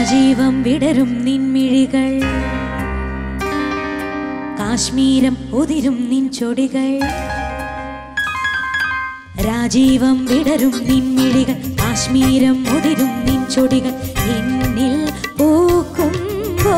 രാജീവം വിടരും നിൻമിഴികൾ കാശ്മീരം ഉതിരും നിൻ ചൊടികൾ രാജീവം വിടരും നിൻമിഴികൾ കാശ്മീരം ഉതിരും നിൻ ചൊടികൾ എന്നിൽ പൂക്കുമ്പോൾ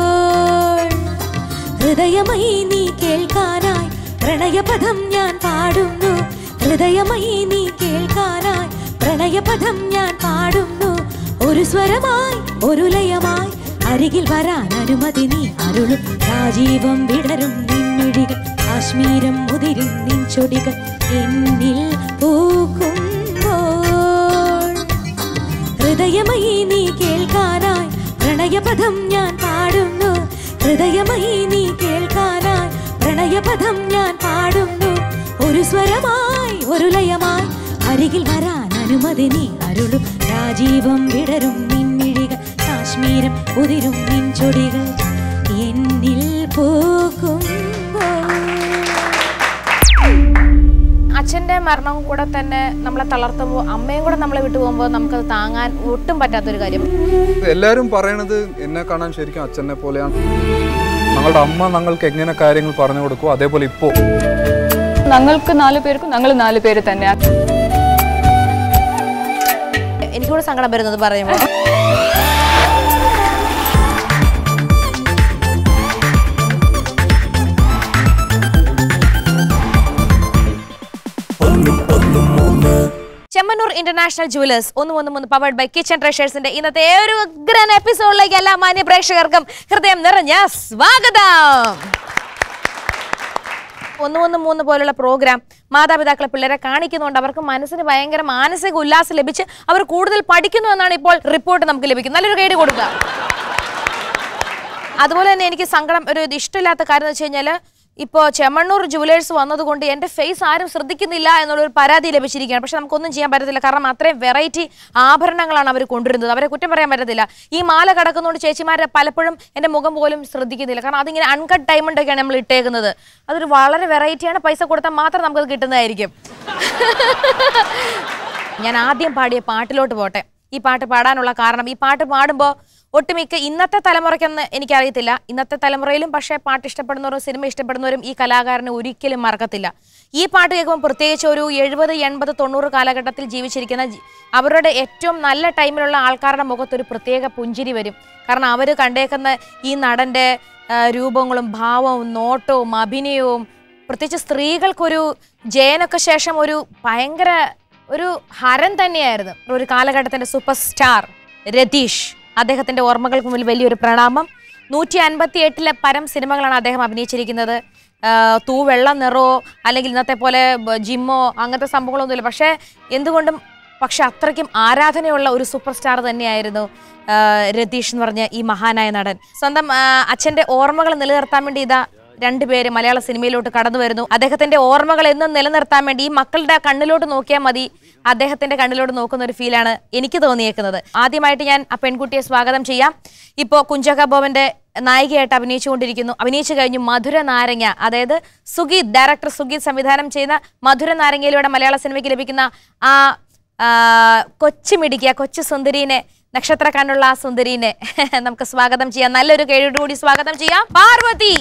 ഹൃദയമായി നീ കേൾക്കാനായി പ്രണയപദം ഞാൻ പാടുന്നു ഹൃദയമായി നീ കേൾക്കാനായി പ്രണയപദം ഞാൻ പാടുന്നു ഒരു സ്വരമായി ഒരു ലയമായി അരികിൽ വരാൻ അനുമതി നീ അരുളും രാജീവം വിടരും നിൻമിഴികൾ കാശ്മീരം മുതിരും നിൻ ചൊടികൾ എന്നിൽ പൂക്കുമ്പോൾ ഹൃദയമായി നീ കേൾക്കാനായി പ്രണയപദം ഞാൻ പാടുന്നു ഹൃദയമായി നീ കേൾക്കാനായി പ്രണയപദം ഞാൻ പാടുന്നു ഒരു സ്വരമായി ഒരു ലയമായി അരികിൽ വരാൻ അനുമതി നീ അരുളും രാജീവം വിടരും നിൻമിഴികൾ കാശ്മീരം ഉതിരും നിൻ ചൊടികൾ എന്നിൽ പോകുമ്പോൾ അച്ഛന്റെ മരണം കൂടെ തന്നെ നമ്മളെ തളർത്തുമ്പോൾ അമ്മയും കൂടെ നമ്മളെ വിട്ടു പോകുമ്പോൾ നമുക്കത് താങ്ങാൻ ഒട്ടും പറ്റാത്തൊരു കാര്യം എല്ലാവരും പറയണത് എന്നെ കാണാൻ ശരിക്കും അച്ഛനെ പോലെയാണ് ഞങ്ങളുടെ അമ്മ ഞങ്ങൾക്ക് എങ്ങനെ കാര്യങ്ങൾ പറഞ്ഞു കൊടുക്കുമോ അതേപോലെ ഇപ്പോ ഞങ്ങൾക്ക് നാല് പേർക്കും ഞങ്ങൾ നാല് പേര് തന്നെയാണ് എനിക്കൂടെ സങ്കടം വരുന്നത് പറയുമ്പോൾ ചെമ്മന്നൂർ ഇന്റർനാഷണൽ ജുവലേഴ്സ് ഒന്ന് മൂന്ന് മൂന്ന് പവർഡ് ബൈ കിച്ചൺ ട്രഷേഴ്സിന്റെ ഇന്നത്തെ ഒരു ഉഗ്രൻ എപ്പിസോഡിലേക്ക് എല്ലാ മാന്യ പ്രേക്ഷകർക്കും ഹൃദയം നിറഞ്ഞ സ്വാഗതം ഒന്ന് ഒന്ന് മൂന്ന് പോലുള്ള പ്രോഗ്രാം മാതാപിതാക്കളെ പിള്ളേരെ കാണിക്കുന്നുണ്ട് അവർക്ക് മനസ്സിന് ഭയങ്കര മാനസിക ഉല്ലാസം ലഭിച്ച് അവർ കൂടുതൽ പഠിക്കുന്നു എന്നാണ് ഇപ്പോൾ റിപ്പോർട്ട് നമുക്ക് ലഭിക്കുന്നത് നല്ലൊരു ഗൈഡ് കൊടുക്കുക അതുപോലെ തന്നെ എനിക്ക് സങ്കടം ഒരു ഇത് ഇഷ്ടമില്ലാത്ത കാര്യം എന്ന് വെച്ച് കഴിഞ്ഞാൽ ഇപ്പോൾ ചെമ്മണ്ണൂർ ജുവലേഴ്സ് വന്നതുകൊണ്ട് എൻ്റെ ഫേസ് ആരും ശ്രദ്ധിക്കുന്നില്ല എന്നുള്ളൊരു പരാതി ലഭിച്ചിരിക്കുകയാണ് പക്ഷെ നമുക്കൊന്നും ചെയ്യാൻ പറ്റത്തില്ല കാരണം അത്രയും വെറൈറ്റി ആഭരണങ്ങളാണ് അവർ കൊണ്ടുവരുന്നത് അവരെ കുറ്റം പറയാൻ പറ്റത്തില്ല ഈ മാല കിടക്കുന്നതുകൊണ്ട് ചേച്ചിമാരെ പലപ്പോഴും എൻ്റെ മുഖം പോലും ശ്രദ്ധിക്കുന്നില്ല കാരണം അതിങ്ങനെ അൺകട്ട് ഡയമണ്ട് ഒക്കെയാണ് നമ്മൾ ഇട്ടേക്കുന്നത് അതൊരു വളരെ വെറൈറ്റിയാണ് പൈസ കൊടുത്താൽ മാത്രം നമുക്കത് കിട്ടുന്നതായിരിക്കും ഞാൻ ആദ്യം പാടിയ പാട്ടിലോട്ട് പോട്ടെ ഈ പാട്ട് പാടാനുള്ള കാരണം ഈ പാട്ട് പാടുമ്പോൾ ഒട്ടുമിക്ക ഇന്നത്തെ തലമുറയ്ക്കൊന്ന് എനിക്കറിയത്തില്ല ഇന്നത്തെ തലമുറയിലും പക്ഷേ പാട്ട് ഇഷ്ടപ്പെടുന്നവരും സിനിമ ഇഷ്ടപ്പെടുന്നവരും ഈ കലാകാരനെ ഒരിക്കലും മറക്കത്തില്ല ഈ പാട്ട് കേൾക്കുമ്പോൾ പ്രത്യേകിച്ച് ഒരു എഴുപത് എൺപത് തൊണ്ണൂറ് കാലഘട്ടത്തിൽ ജീവിച്ചിരിക്കുന്ന ജി- അവരുടെ ഏറ്റവും നല്ല ടൈമിലുള്ള ആൾക്കാരുടെ മുഖത്തൊരു പ്രത്യേക പുഞ്ചിരി വരും കാരണം അവർ കണ്ടേക്കുന്ന ഈ നടൻ്റെ ആ, രൂപങ്ങളും ഭാവവും നോട്ടവും അഭിനയവും പ്രത്യേകിച്ച് സ്ത്രീകൾക്കൊരു ജയനൊക്കെ ശേഷം ഒരു ഭയങ്കര ഒരു ഹരം തന്നെയായിരുന്നു ഒരു കാലഘട്ടത്തിന്റെ സൂപ്പർ സ്റ്റാർ രതീഷ് അദ്ദേഹത്തിന്റെ ഓർമ്മകൾക്ക് മുന്നിൽ വലിയൊരു പ്രണാമം നൂറ്റി അൻപത്തി എട്ടിലെ പരം സിനിമകളാണ് അദ്ദേഹം അഭിനയിച്ചിരിക്കുന്നത് ആഹ് തൂവെള്ള നിറോ അല്ലെങ്കിൽ ഇന്നത്തെ പോലെ ബ- ജിമ്മോ അങ്ങനത്തെ സംഭവങ്ങളൊന്നുമില്ല പക്ഷേ എന്തുകൊണ്ടും പക്ഷെ അത്രയ്ക്കും ആരാധനയുള്ള ഒരു സൂപ്പർ സ്റ്റാർ തന്നെയായിരുന്നു ആഹ് രതീഷ് എന്ന് പറഞ്ഞ ഈ മഹാനായ നടൻ സ്വന്തം ആഹ് അച്ഛന്റെ ഓർമ്മകൾ നിലനിർത്താൻ വേണ്ടി ഇതാ രണ്ടുപേര് മലയാള സിനിമയിലോട്ട് കടന്നു വരുന്നു അദ്ദേഹത്തിന്റെ ഓർമ്മകൾ എന്നും നിലനിർത്താൻ വേണ്ടി ഈ മക്കളുടെ കണ്ണിലോട്ട് നോക്കിയാൽ മതി അദ്ദേഹത്തിന്റെ കണ്ണിലോട്ട് നോക്കുന്ന ഒരു ഫീലാണ് എനിക്ക് തോന്നിയേക്കുന്നത് ആദ്യമായിട്ട് ഞാൻ ആ പെൺകുട്ടിയെ സ്വാഗതം ചെയ്യാം ഇപ്പോൾ കുഞ്ചക ബോബന്റെ നായികയായിട്ട് അഭിനയിച്ചുകൊണ്ടിരിക്കുന്നു അഭിനയിച്ചു കഴിഞ്ഞു മധുര നാരങ്ങ അതായത് സുഗീത് ഡയറക്ടർ സുഗീത് സംവിധാനം ചെയ്യുന്ന മധുര നാരങ്ങയിലൂടെ മലയാള സിനിമയ്ക്ക് ലഭിക്കുന്ന ആ ആ, കൊച്ചു മിടിക്കുക കൊച്ചു സുന്ദരീനെ നക്ഷത്ര കണ്ണുള്ള ആ സുന്ദരീനെ നമുക്ക് സ്വാഗതം ചെയ്യാം നല്ലൊരു കേഴോടുകൂടി സ്വാഗതം ചെയ്യാം പാർവതി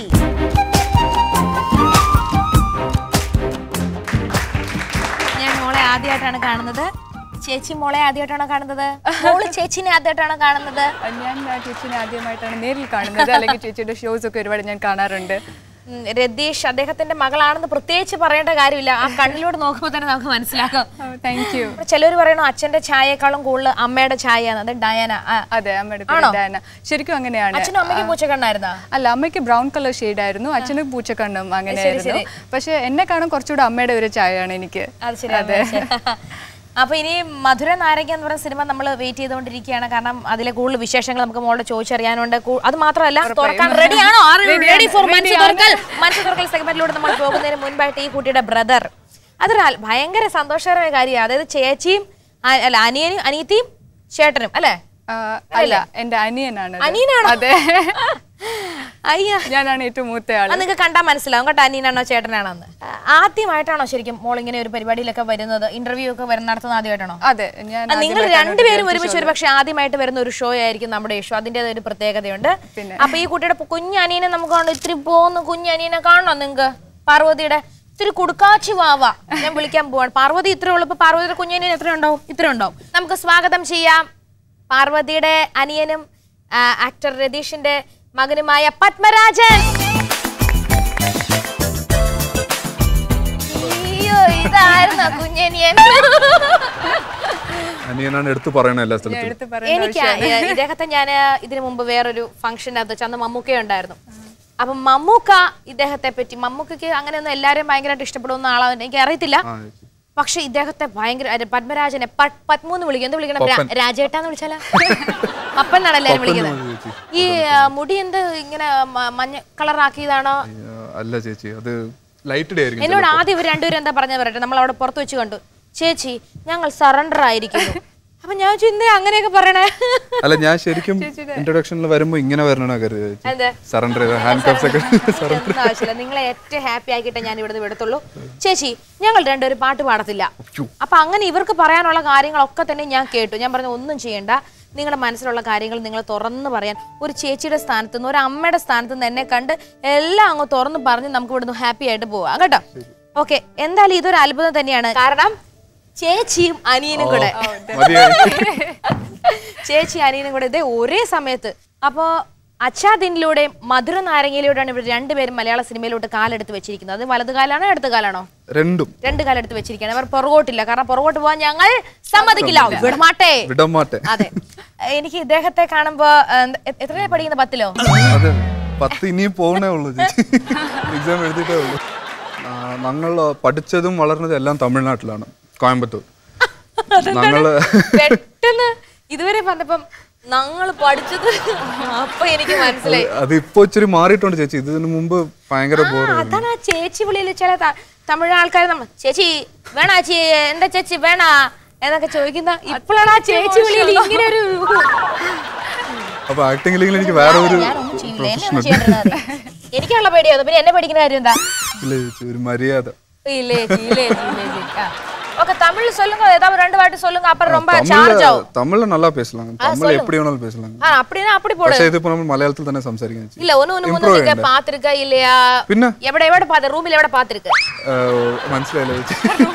ഞാൻ മോളെ ആദ്യമായിട്ടാണ് കാണുന്നത് ചേച്ചി മോളെ ആദ്യമായിട്ടാണോ കാണുന്നത് മോള് ചേച്ചിനെ ആദ്യമായിട്ടാണോ കാണുന്നത് ഞാൻ ആ ചേച്ചിനെ ആദ്യമായിട്ടാണ് നേരിൽ കാണുന്നത് അല്ലെങ്കിൽ ചേച്ചിയുടെ ഷോസ് ഒക്കെ ഒരുപാട് ഞാൻ കാണാറുണ്ട് ഉം, രതീഷ് അദ്ദേഹത്തിന്റെ മകളാണെന്ന് പ്രത്യേകിച്ച് പറയേണ്ട കാര്യമില്ല ആ കണ്ണിലൂടെ നോക്കുമ്പോൾ തന്നെ നമുക്ക് മനസ്സിലാക്കാം താങ്ക് യു ചിലർ പറയണു അച്ഛന്റെ ചായയേക്കാളും കൂടുതൽ അമ്മയുടെ ചായ അത് ഡയാന ആ, അതെ അമ്മയുടെ പേര് ഡയാന ശരിക്കും അങ്ങനെയാണ് അച്ഛനും അമ്മയ്ക്കും പൂച്ചക്കണ്ണായിരുന്നാ അല്ല അമ്മയ്ക്ക് ബ്രൗൺ കളർ ഷെയ്ഡ് ആയിരുന്നു അച്ഛന് പൂച്ചക്കണ്ണും അങ്ങനെയായിരുന്നു പക്ഷെ എന്നെ കാണാൻ കുറച്ചുകൂടെ അമ്മയുടെ ഒരു ചായയാണ് എനിക്ക് അത് ശരി അത് ശരി. അപ്പൊ ഇനി മധുര നാരക എന്ന് പറയുന്ന സിനിമ നമ്മൾ വെയിറ്റ് ചെയ്തുകൊണ്ടിരിക്കുകയാണ് കാരണം അതിലെ കൂടുതൽ വിശേഷങ്ങൾ നമുക്ക് മോളുടെ ചോദിച്ചറിയാനുണ്ട് കൂ- അത് മാത്രമല്ല തുറക്കാൻ റെഡിയാണോ റെഡി ഫോർ മനസ്സ് തുറക്കൽ മനസ്സ് തുറക്കൽ സെഗ്മെന്റിലൂടെ നമ്മൾ പോകുന്നതിന് മുൻപായിട്ട് ഈ കുട്ടിയുടെ ബ്രദർ അതൊരു അൽ- ഭയങ്കര സന്തോഷകരമായ കാര്യമാണ് അതായത് ചേച്ചിയും ആ- അല്ല അനിയനും അനിയത്തിയും ചേട്ടനും അല്ലേ ആ, അല്ല എന്റെ അനിയനാണ് അത്. അനിയനാണോ? അതെ അയ്യ ഞാനാണ് ഏറ്റവും മൂത്ത ആള് അത് നിങ്ങൾക്ക് കണ്ടാൽ മനസ്സിലാവും കേട്ടോ അനിയനാണോ ചേട്ടനാണോ എന്ന് ആ, ആദ്യമായിട്ടാണോ ശരിക്കും മോൾ ഇങ്ങനെ ഒരു പരിപാടിയിലൊക്കെ വരുന്നത് ഇന്റർവ്യൂ ഒക്കെ വരുന്ന നടത്തുന്നത് ആദ്യമായിട്ടാണോ അതെ ഞാൻ ആ, നിങ്ങൾ ആദ്യമായിട്ടാണ് രണ്ടുപേരും reality ഒരുമിച്ച് show ഒരു പക്ഷെ ആദ്യമായിട്ട് വരുന്ന ഒരു ഷോ ആയിരിക്കും നമ്മുടെ ഷോ അതിൻ്റെതായ ഒരു പ്രത്യേകതയുണ്ട് പിന്നെ. അപ്പൊ ഈ കുട്ടിയുടെ പു- കുഞ്ഞനിയനെ നമുക്ക് കാണണം ഇത്തിരി പോകുന്ന കുഞ്ഞനിയനെ കാണണോ നിങ്ങക്ക് പാർവതിയുടെ ഇത്തിരി കുടുക്കാച്ചി വാവ ഞാൻ വിളിക്കാൻ പോവാണ് പാർവതി ഇത്ര ഉള്ളപ്പോ പാർവതിയുടെ കുഞ്ഞനിയൻ എത്ര ഉണ്ടാവും ഇത്ര ഉണ്ടാവും നമുക്ക് സ്വാഗതം ചെയ്യാം പാർവതിയുടെ അനിയനും ആ, ആക്ടർ രതീഷിന്റെ മകനുമായ പത്മരാജൻ അയ്യോ ഇതായിരുന്നു കുഞ്ഞനിയൻ അനിയനാണ് എടുത്തു പറയണ എല്ലാ ഞാൻ സ്ഥലത്തും എടുത്ത് പറയുന്ന എനിക്ക് ഏ, ഇദ്ദേഹത്തെ ഞാൻ ഇതിനു മുമ്പ് വേറൊരു ഫംഗ്ഷൻ്റെ അകത്ത് വെച്ച് അന്ന് മമ്മൂക്ക ഉണ്ടായിരുന്നു അപ്പം മമ്മൂക്ക ഇദ്ദേഹത്തെ പറ്റി മമ്മൂക്കയ്ക്ക് അങ്ങനെയൊന്നും എല്ലാവരെയും ഭയങ്കരമായിട്ട് ഇഷ്ടപ്പെടുന്ന ആളാണ് എനിക്ക് അറിയത്തില്ല ആ, ചേച്ചി. പക്ഷെ ഇദ്ദേഹത്തെ ഭയങ്കര അരെ, പത്മരാജനെ പ- പത്മൂന്ന് വിളിക്കും എന്ത് വിളിക്കണം രാ- രാജേട്ടാന്ന് വിളിച്ചാലാ പപ്പൻ എന്നാണ് എല്ലാരും വിളിക്കുന്നത് മതി ചേച്ചി. ഈ ആ, മുടി എന്ത് ഇങ്ങനെ മ- മഞ്ഞ കളറാക്കിയതാണോ അയ്യോ, അല്ല ചേച്ചി അത് ലൈറ്റ് ഡേ ആയിരിക്കും എന്നോട് ആദ്യം ഇവർ രണ്ടുപേരും എന്താ പറഞ്ഞത് പറയട്ടെ നമ്മൾ അവിടെ പുറത്ത് വെച്ച് കണ്ടു ചേച്ചി ഞങ്ങൾ സറണ്ടർ ആയിരിക്കുന്നു അപ്പൊ ഞാൻ ചിന്ത അങ്ങനെയൊക്കെ പറയണേ അല്ല ഞാൻ ശരിക്കും ഇൻട്രൊഡക്ഷനിൽ വരുമ്പോ ഇങ്ങനെ വരണ കരുതി എന്ത്? സറണ്ടർ ചെയ്ത ഹാൻഡ് കപ്സ് ഒക്കെ ഒന്നും ആവശ്യമില്ല നിങ്ങളെ ഏറ്റവും ഹാപ്പി ആക്കിയിട്ട് ഞാൻ ഇവിടുന്ന് വിടത്തുള്ളൂ ചേച്ചി ഞങ്ങൾ രണ്ടുപേരും പാട്ട് പാടത്തില്ല അപ്പൊ അങ്ങനെ ഇവർക്ക് പറയാനുള്ള കാര്യങ്ങളൊക്കെ തന്നെ ഞാൻ കേട്ടു ഞാൻ പറഞ്ഞു ഒന്നും ചെയ്യണ്ട നിങ്ങളുടെ മനസ്സിലുള്ള കാര്യങ്ങൾ നിങ്ങൾ തുറന്ന് പറയാൻ ഒരു ചേച്ചിയുടെ സ്ഥാനത്ത് നിന്ന് ഒരു അമ്മയുടെ സ്ഥാനത്ത് നിന്ന് എന്നെ കണ്ട് എല്ലാം അങ്ങ് തുറന്ന് പറഞ്ഞ് നമുക്ക് ഇവിടുന്ന് ഹാപ്പി ആയിട്ട് പോവാം കേട്ടോ ഓക്കെ എന്തായാലും ഇതൊരു അത്ഭുതം തന്നെയാണ് കാരണം ചേച്ചിയും അനിയനും കൂടെ മതിയായി ചേച്ചി അനിയനും കൂടെ ഇതേ ഒരേ സമയത്ത് അപ്പോ അച്ഛാദിനിലൂടെയും മധുര നാരങ്ങയിലൂടെയാണ് ഇവർ രണ്ടുപേരും മലയാള സിനിമയിലോട്ട് കാലെടുത്ത് വെച്ചിരിക്കുന്നത് അത് വലത് കാലാണോ ഇടത് കാലാണോ രണ്ടും രണ്ട് കാലെടുത്ത് വെച്ചിരിക്കുകയാണ് അവർ പുറകോട്ടില്ല കാരണം പുറകോട്ട് പോകാൻ ഞങ്ങൾ സമ്മതിക്കില്ല വിടമാട്ടെ വിടമാട്ടെ അതെ എനിക്ക് ഇദ്ദേഹത്തെ കാണുമ്പോ എത്രയാ പഠിക്കുന്ന പത്തിലോ അതെ പത്ത് ഇനിയും പോകണേ ഉള്ളൂ ചേച്ചി എക്സാം എഴുതിയിട്ടേ ഉള്ളൂ ആ, ഞങ്ങൾ പഠിച്ചതും വളർന്നതും എല്ലാം തമിഴ്നാട്ടിലാണ് കോയമ്പത്തൂർ ഞങ്ങള് പെട്ടെന്ന് ഇതുവരെ പറഞ്ഞപ്പം ഞങ്ങൾ പഠിച്ചത് അപ്പൊ എനിക്ക് മനസ്സിലായി അത് ഇപ്പൊ ഇച്ചിരി മാറിയിട്ടുണ്ട് ചേച്ചി ഇതിനു മുമ്പ് ഭയങ്കര ആ, ബോർ അതാണ് ആ ചേച്ചി വിളിയിൽ ചില ത- തമിഴ് ആൾക്കാർ നമ്മൾ ചേച്ചി വേണ ചേ എന്റെ ചേച്ചി വേണ എന്നൊക്കെ ചോദിക്കുന്ന ഇപ്പോഴാണ് ആ ചേച്ചി വിളിയിൽ ഇങ്ങനെ ഒരു അപ്പൊ ആക്ടിംഗ് ഇല്ലെങ്കിൽ എനിക്ക് വേറെ ഒരു ഞാനൊന്നും ചെയ്യില്ല എന്നെ ഒന്നും ചെയ്യേണ്ടത് എനിക്കുള്ള പേടിയാണ് പിന്നെ എന്നെ പഠിക്കുന്ന കാര്യം എന്താ ഇല്ല ചേച്ചി ഒരു മര്യാദ ഇല്ലേ ചേച്ചി, ഇല്ലേ ചേച്ചി, ഇല്ലേ ചേച്ചി. ആ. ஓகே தமிழ் சொல்லுங்க ஏதாவது ரெண்டு வாட்டி சொல்லுங்க அப்புறம் ரொம்ப சார்ஜ் தமிழ்ல ஆகும் தமிழ்ல நல்லா பேசலாம் தமிழ் எப்படி வேணாலும் பேசலாம் ஆ அப்படின்னா அப்படி போடு പക്ഷേ ഇതിപ്പോ നമ്മൾ മലയാളത്തിൽ തന്നെ സംസാരിക്കാൻ ചേച്ചി இல்ல ஒண்ணு ஒண்ணு Improve ஒண்ணு நீங்க ചെയ്യണ്ടേ? பாத்திருக்க இல்லையா പിന്നെ எവിടെ எവിടെ பாத்து ரூமில் எവിടെ பாத்திருக்கு ഏഹ്, മനസ്സിലായില്ല ചേച്ചി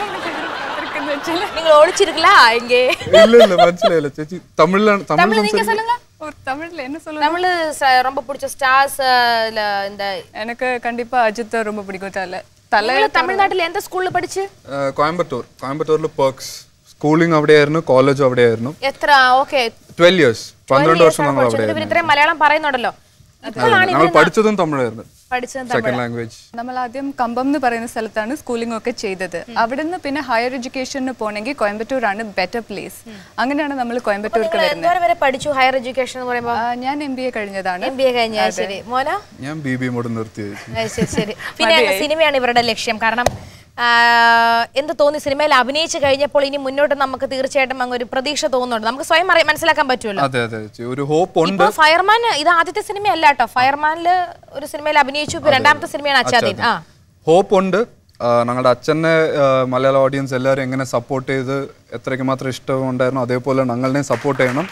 நீங்க ஒழிச்சிருக்கலா இங்கே ഇല്ല ഇല്ല മനസ്സിലായില്ല ചേച്ചി തമിഴിലാണ് തമിഴ് தமிழ் நீங்க സംസാരിക്കും சொல்லுங்க ஒரு தமிழ்ல என்ன சொல்லுங்க தமிழ் ச- ரொம்ப பிடிச்ச ஸ்டார்ஸ் இந்த எனக்கு கண்டிப்பா அஜித் ரொம்ப பிடிக்கும் தலை தலை നിങ്ങൾ തമിഴ്നാട്ടിൽ എന്താ സ്കൂളിൽ പഠിച്ച് ഏഹ്, കോയമ്പത്തൂർ കോയമ്പത്തൂരിൽ പേർക്സ് സ്കൂളിംഗ് അവിടെയായിരുന്നു കോളേജും അവിടെയായിരുന്നു എത്ര ഓക്കെ ട്വൽവ് ഇയേഴ്സ് പന്ത്രണ്ട് വർഷം നമ്മൾ അവിടെ ഇവർ ഇത്രയും മലയാളം പറയുന്നുണ്ടല്ലോ ഇപ്പോഴാണ് ഞങ്ങൾ പഠിച്ചതും തമിഴായിരുന്നു പഠിച്ചത് സെക്കൻഡ് ലാംഗ്വേജ് നമ്മൾ ആദ്യം കമ്പം എന്ന് പറയുന്ന സ്ഥലത്താണ് സ്കൂളിംഗ് ഒക്കെ ചെയ്തത് അവിടുന്ന് പിന്നെ ഹയർ എഡ്യൂക്കേഷന് പോണെങ്കിൽ കോയമ്പത്തൂർ ആണ് ബെറ്റർ പ്ലേസ് അങ്ങനെയാണ് നമ്മൾ കോയമ്പത്തൂർക്ക് വരുന്നത് എന്തോരം വരെ പഠിച്ചു ഹയർ എഡ്യൂക്കേഷൻ എന്ന് പറയുമ്പോൾ ആ, ഞാൻ എം ബി എ കഴിഞ്ഞതാണ് എം ബി എ കഴിഞ്ഞ ശരി മോനോ ഞാൻ ബി ബി മോഡ് നിർത്തി ചേച്ചി ആ, ശരി ശരി പിന്നെ അങ്ങ് സിനിമയാണ് ഇവരുടെ ലക്ഷ്യം കാരണം ആ, എന്ത് തോന്നി സിനിമയിൽ അഭിനയിച്ചു കഴിഞ്ഞപ്പോൾ ഇനി മുന്നോട്ട് നമുക്ക് തീർച്ചയായിട്ടും അങ്ങ് ഒരു പ്രതീക്ഷ തോന്നുന്നുണ്ട് നമുക്ക് സ്വയം അറിയ- മനസ്സിലാക്കാൻ പറ്റുമല്ലോ അതെ അതെ ചേച്ചി ഒരു ഹോപ്പ് ഉണ്ട് ഇപ്പൊ ഫയർമാൻ ഇത് ആദ്യത്തെ സിനിമയല്ല കേട്ടോ ഫയർമാനില് ഒരു സിനിമയിൽ അഭിനയിച്ചു ഇപ്പൊ രണ്ടാമത്തെ സിനിമയാണ് അച്ചാദീൻ ആ ഹോപ്പ് ഉണ്ട് ആ, ഞങ്ങളുടെ അച്ഛനെ ആ, മലയാള ഓഡിയൻസ് എല്ലാവരും എങ്ങനെ സപ്പോർട്ട് ചെയ്ത് എത്രയ്ക്ക് മാത്രം ഇഷ്ടമുണ്ടായിരുന്നു അതേപോലെ ഞങ്ങളെയും സപ്പോർട്ട് ചെയ്യണം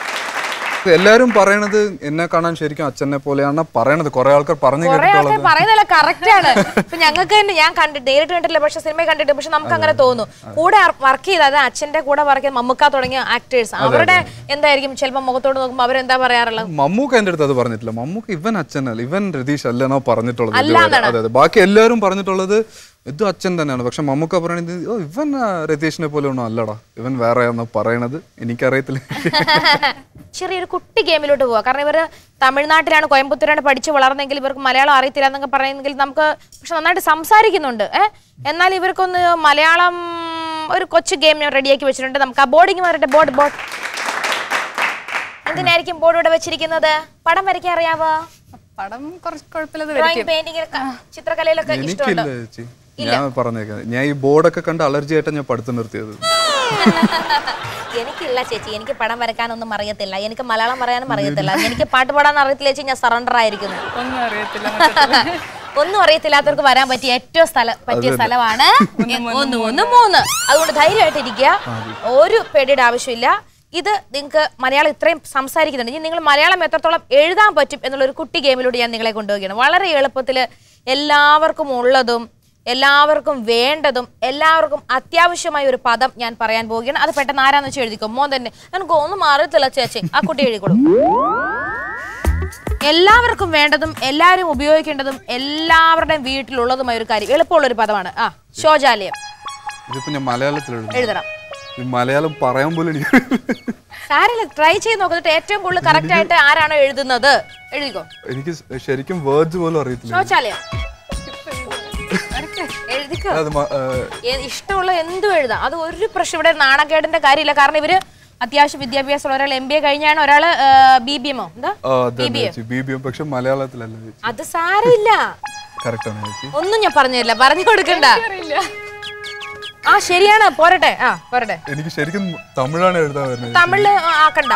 എല്ലാവരും പറയണത് എന്നെ കാണാൻ ശരിക്കും അച്ഛനെ പോലെയാണ് പറയണത് കുറെ ആൾക്കാർ പറഞ്ഞു കുറെ ആൾക്കാർ കേട്ടിട്ടുള്ളത് പറയുന്നതല്ല കറക്റ്റ് ആണ് ഇപ്പൊ ഞങ്ങൾക്ക് തന്നെ ഞാൻ കണ്ടിട്ട് നേരിട്ട് കണ്ടിട്ടില്ല പക്ഷെ സിനിമ കണ്ടിട്ട് പക്ഷെ നമുക്ക് അങ്ങനെ തോന്നും കൂടെ വർക്ക് ചെയ്ത അത് അച്ഛന്റെ കൂടെ വർക്ക് ചെയ്ത മമ്മൂക്ക തുടങ്ങിയ ആക്ടേഴ്സ് അവരുടെ എന്തായിരിക്കും ചിലപ്പോൾ മുഖത്തോട് നോക്കുമ്പോൾ അവരെന്താ പറയാറുള്ളത് മമ്മൂക്ക എൻ്റെ അടുത്ത് അത് പറഞ്ഞിട്ടില്ല മമ്മൂക്ക ഇവൻ അച്ഛനല്ല ഇവൻ രതീഷ് അല്ലെന്നോ പറഞ്ഞിട്ടുള്ളത് അല്ല ഇതുവരെ. എന്നാണ്. അതെ അതെ ബാക്കി എല്ലാവരും പറഞ്ഞിട്ടുള്ളത് ഇത് അച്ഛൻ തന്നെയാണ് പക്ഷെ മമ്മൂക്ക പറയണത് ഓ ഇവൻ ആ, രതീഷിനെ പോലെ ഒന്നും അല്ലടാ ഇവൻ വേറെയാണെന്ന് പറയണത് എനിക്കറിയത്തില്ല ചെറിയൊരു കുട്ടി ഗെയിമിലോട്ട് പോവാ കാരണം ഇവർ തമിഴ്നാട്ടിലാണ് കോയമ്പത്തൂരാണ് പഠിച്ച് വളർന്നെങ്കിൽ ഇവർക്ക് മലയാളം അറിയത്തില്ല എന്നൊക്കെ പറയുന്നെങ്കിൽ നമുക്ക് പക്ഷെ നന്നായിട്ട് സംസാരിക്കുന്നുണ്ട് ഏഹ് എന്നാൽ ഇവർക്കൊന്ന് മലയാളം ഒരു കൊച്ചു ഗെയിം ഞാൻ റെഡിയാക്കി വെച്ചിട്ടുണ്ട് നമുക്ക് ആ ബോർഡിങ് വരട്ടെ ബോർഡ് ബോർഡ് എന്തിനായിരിക്കും ബോർഡ് ഇവിടെ വെച്ചിരിക്കുന്നത് പടം വരയ്ക്കാൻ അറിയാവോ പടം കുറച്ച് കുഴപ്പമില്ലാതെ ഡ്രോയിങ് വരയ്ക്കും പെയിന്റിംഗ് ചിത്രകലയിലൊക്കെ എനിക്കില്ല ഇഷ്ടമുണ്ടോ ചേച്ചി ഞാൻ പറഞ്ഞേക്കാം ഞാൻ ഈ ബോർഡൊക്കെ കണ്ട് അലർജി ആയിട്ടാണ് ഞാൻ പഠിത്തം നിർത്തിയത് എനിക്കില്ല ചേച്ചി എനിക്ക് പടം വരയ്ക്കാനൊന്നും അറിയത്തില്ല എനിക്ക് മലയാളം പറയാനും അറിയത്തില്ല എനിക്ക് പാട്ട് പാടാൻ അറിയത്തില്ല ചേച്ചി ഞാൻ സറണ്ടർ ആയിരിക്കുന്നു ഒന്നും അറിയത്തില്ല മൊത്തത്തില്. ഒന്നും അറിയത്തില്ലാത്തവർക്ക് വരാൻ പറ്റിയ ഏറ്റവും സ്ഥലം പറ്റിയ സ്ഥലമാണ് ഒന്ന് ഒന്ന് മൂന്ന് അതുകൊണ്ട് ധൈര്യമായിട്ട് ഇരിക്കുക ഒരു പേടിയുടെ ആവശ്യമില്ല ഇത് നിങ്ങൾക്ക് മലയാളം ഇത്രയും സംസാരിക്കുന്നുണ്ട് ഇനി നിങ്ങൾ മലയാളം എത്രത്തോളം എഴുതാൻ പറ്റും എന്നുള്ള ഒരു കുട്ടി ഗെയിമിലൂടെ ഞാൻ നിങ്ങളെ കൊണ്ടുപോവുകയാണ് വളരെ എളുപ്പത്തിൽ എല്ലാവർക്കും ഉള്ളതും എല്ലാവർക്കും വേണ്ടതും എല്ലാവർക്കും അത്യാവശ്യമായ ഒരു പദം ഞാൻ പറയാൻ പോവുകയാണ് അത് പെട്ടെന്ന് ആരാന്ന് വെച്ച് എഴുതിക്കോ മോൻ തന്നെ എനിക്ക് ഒന്നും അറിയത്തില്ല ചേച്ചി ആ കുട്ടി എഴുതിക്കോളൂ എല്ലാവർക്കും വേണ്ടതും എല്ലാവരും ഉപയോഗിക്കേണ്ടതും എല്ലാവരുടെയും വീട്ടിലുള്ളതുമായ ഒരു കാര്യം എളുപ്പമുള്ള ഒരു പദമാണ് ആ ശൗചാലയം ഇതിപ്പോ ഞാൻ മലയാളത്തിൽ എഴുതുന്നു എഴുതണം ഈ മലയാളം പറയാൻ പോലും എനിക്ക് സാരല്ല ട്രൈ ചെയ്ത് നോക്കിട്ട് ഏറ്റവും കൂടുതൽ കറക്റ്റ് ആയിട്ട് ആരാണോ എഴുതുന്നത് എഴുതിക്കോ എനിക്ക് ശരിക്കും വേർഡ്സ് പോലും അറിയത്തില്ല ശൗചാലയം എഴുതിക്കോ അത് മ- ആ, ഏ- ഇഷ്ടമുള്ള എന്തും എഴുതാം അത് ഒരു പ്രശ്നം ഇവിടെ നാണക്കേടിന്റെ കാര്യമില്ല കാരണം ഇവര് അത്യാവശ്യം വിദ്യാഭ്യാസമുള്ള ഒരാൾ എം ബി എ കഴിഞ്ഞാണ് ഒരാൾ ബി ബി എമ്മോ എന്താ ആ, അതെ അതെ ചേച്ചി ബി ബി എം പക്ഷെ മലയാളത്തിലല്ല ചേച്ചി അത് സാരമില്ല കറക്റ്റ് ആണ് ചേച്ചി ഒന്നും ഞാൻ പറഞ്ഞു തരില്ല പറഞ്ഞു കൊടുക്കണ്ട അറിയില്ല ആ ശരിയാണ് പോരട്ടെ ആ പോരട്ടെ എനിക്ക് ശരിക്കും തമിഴാണ് എഴുതാൻ വരുന്നത് തമിഴില് ആക്കണ്ട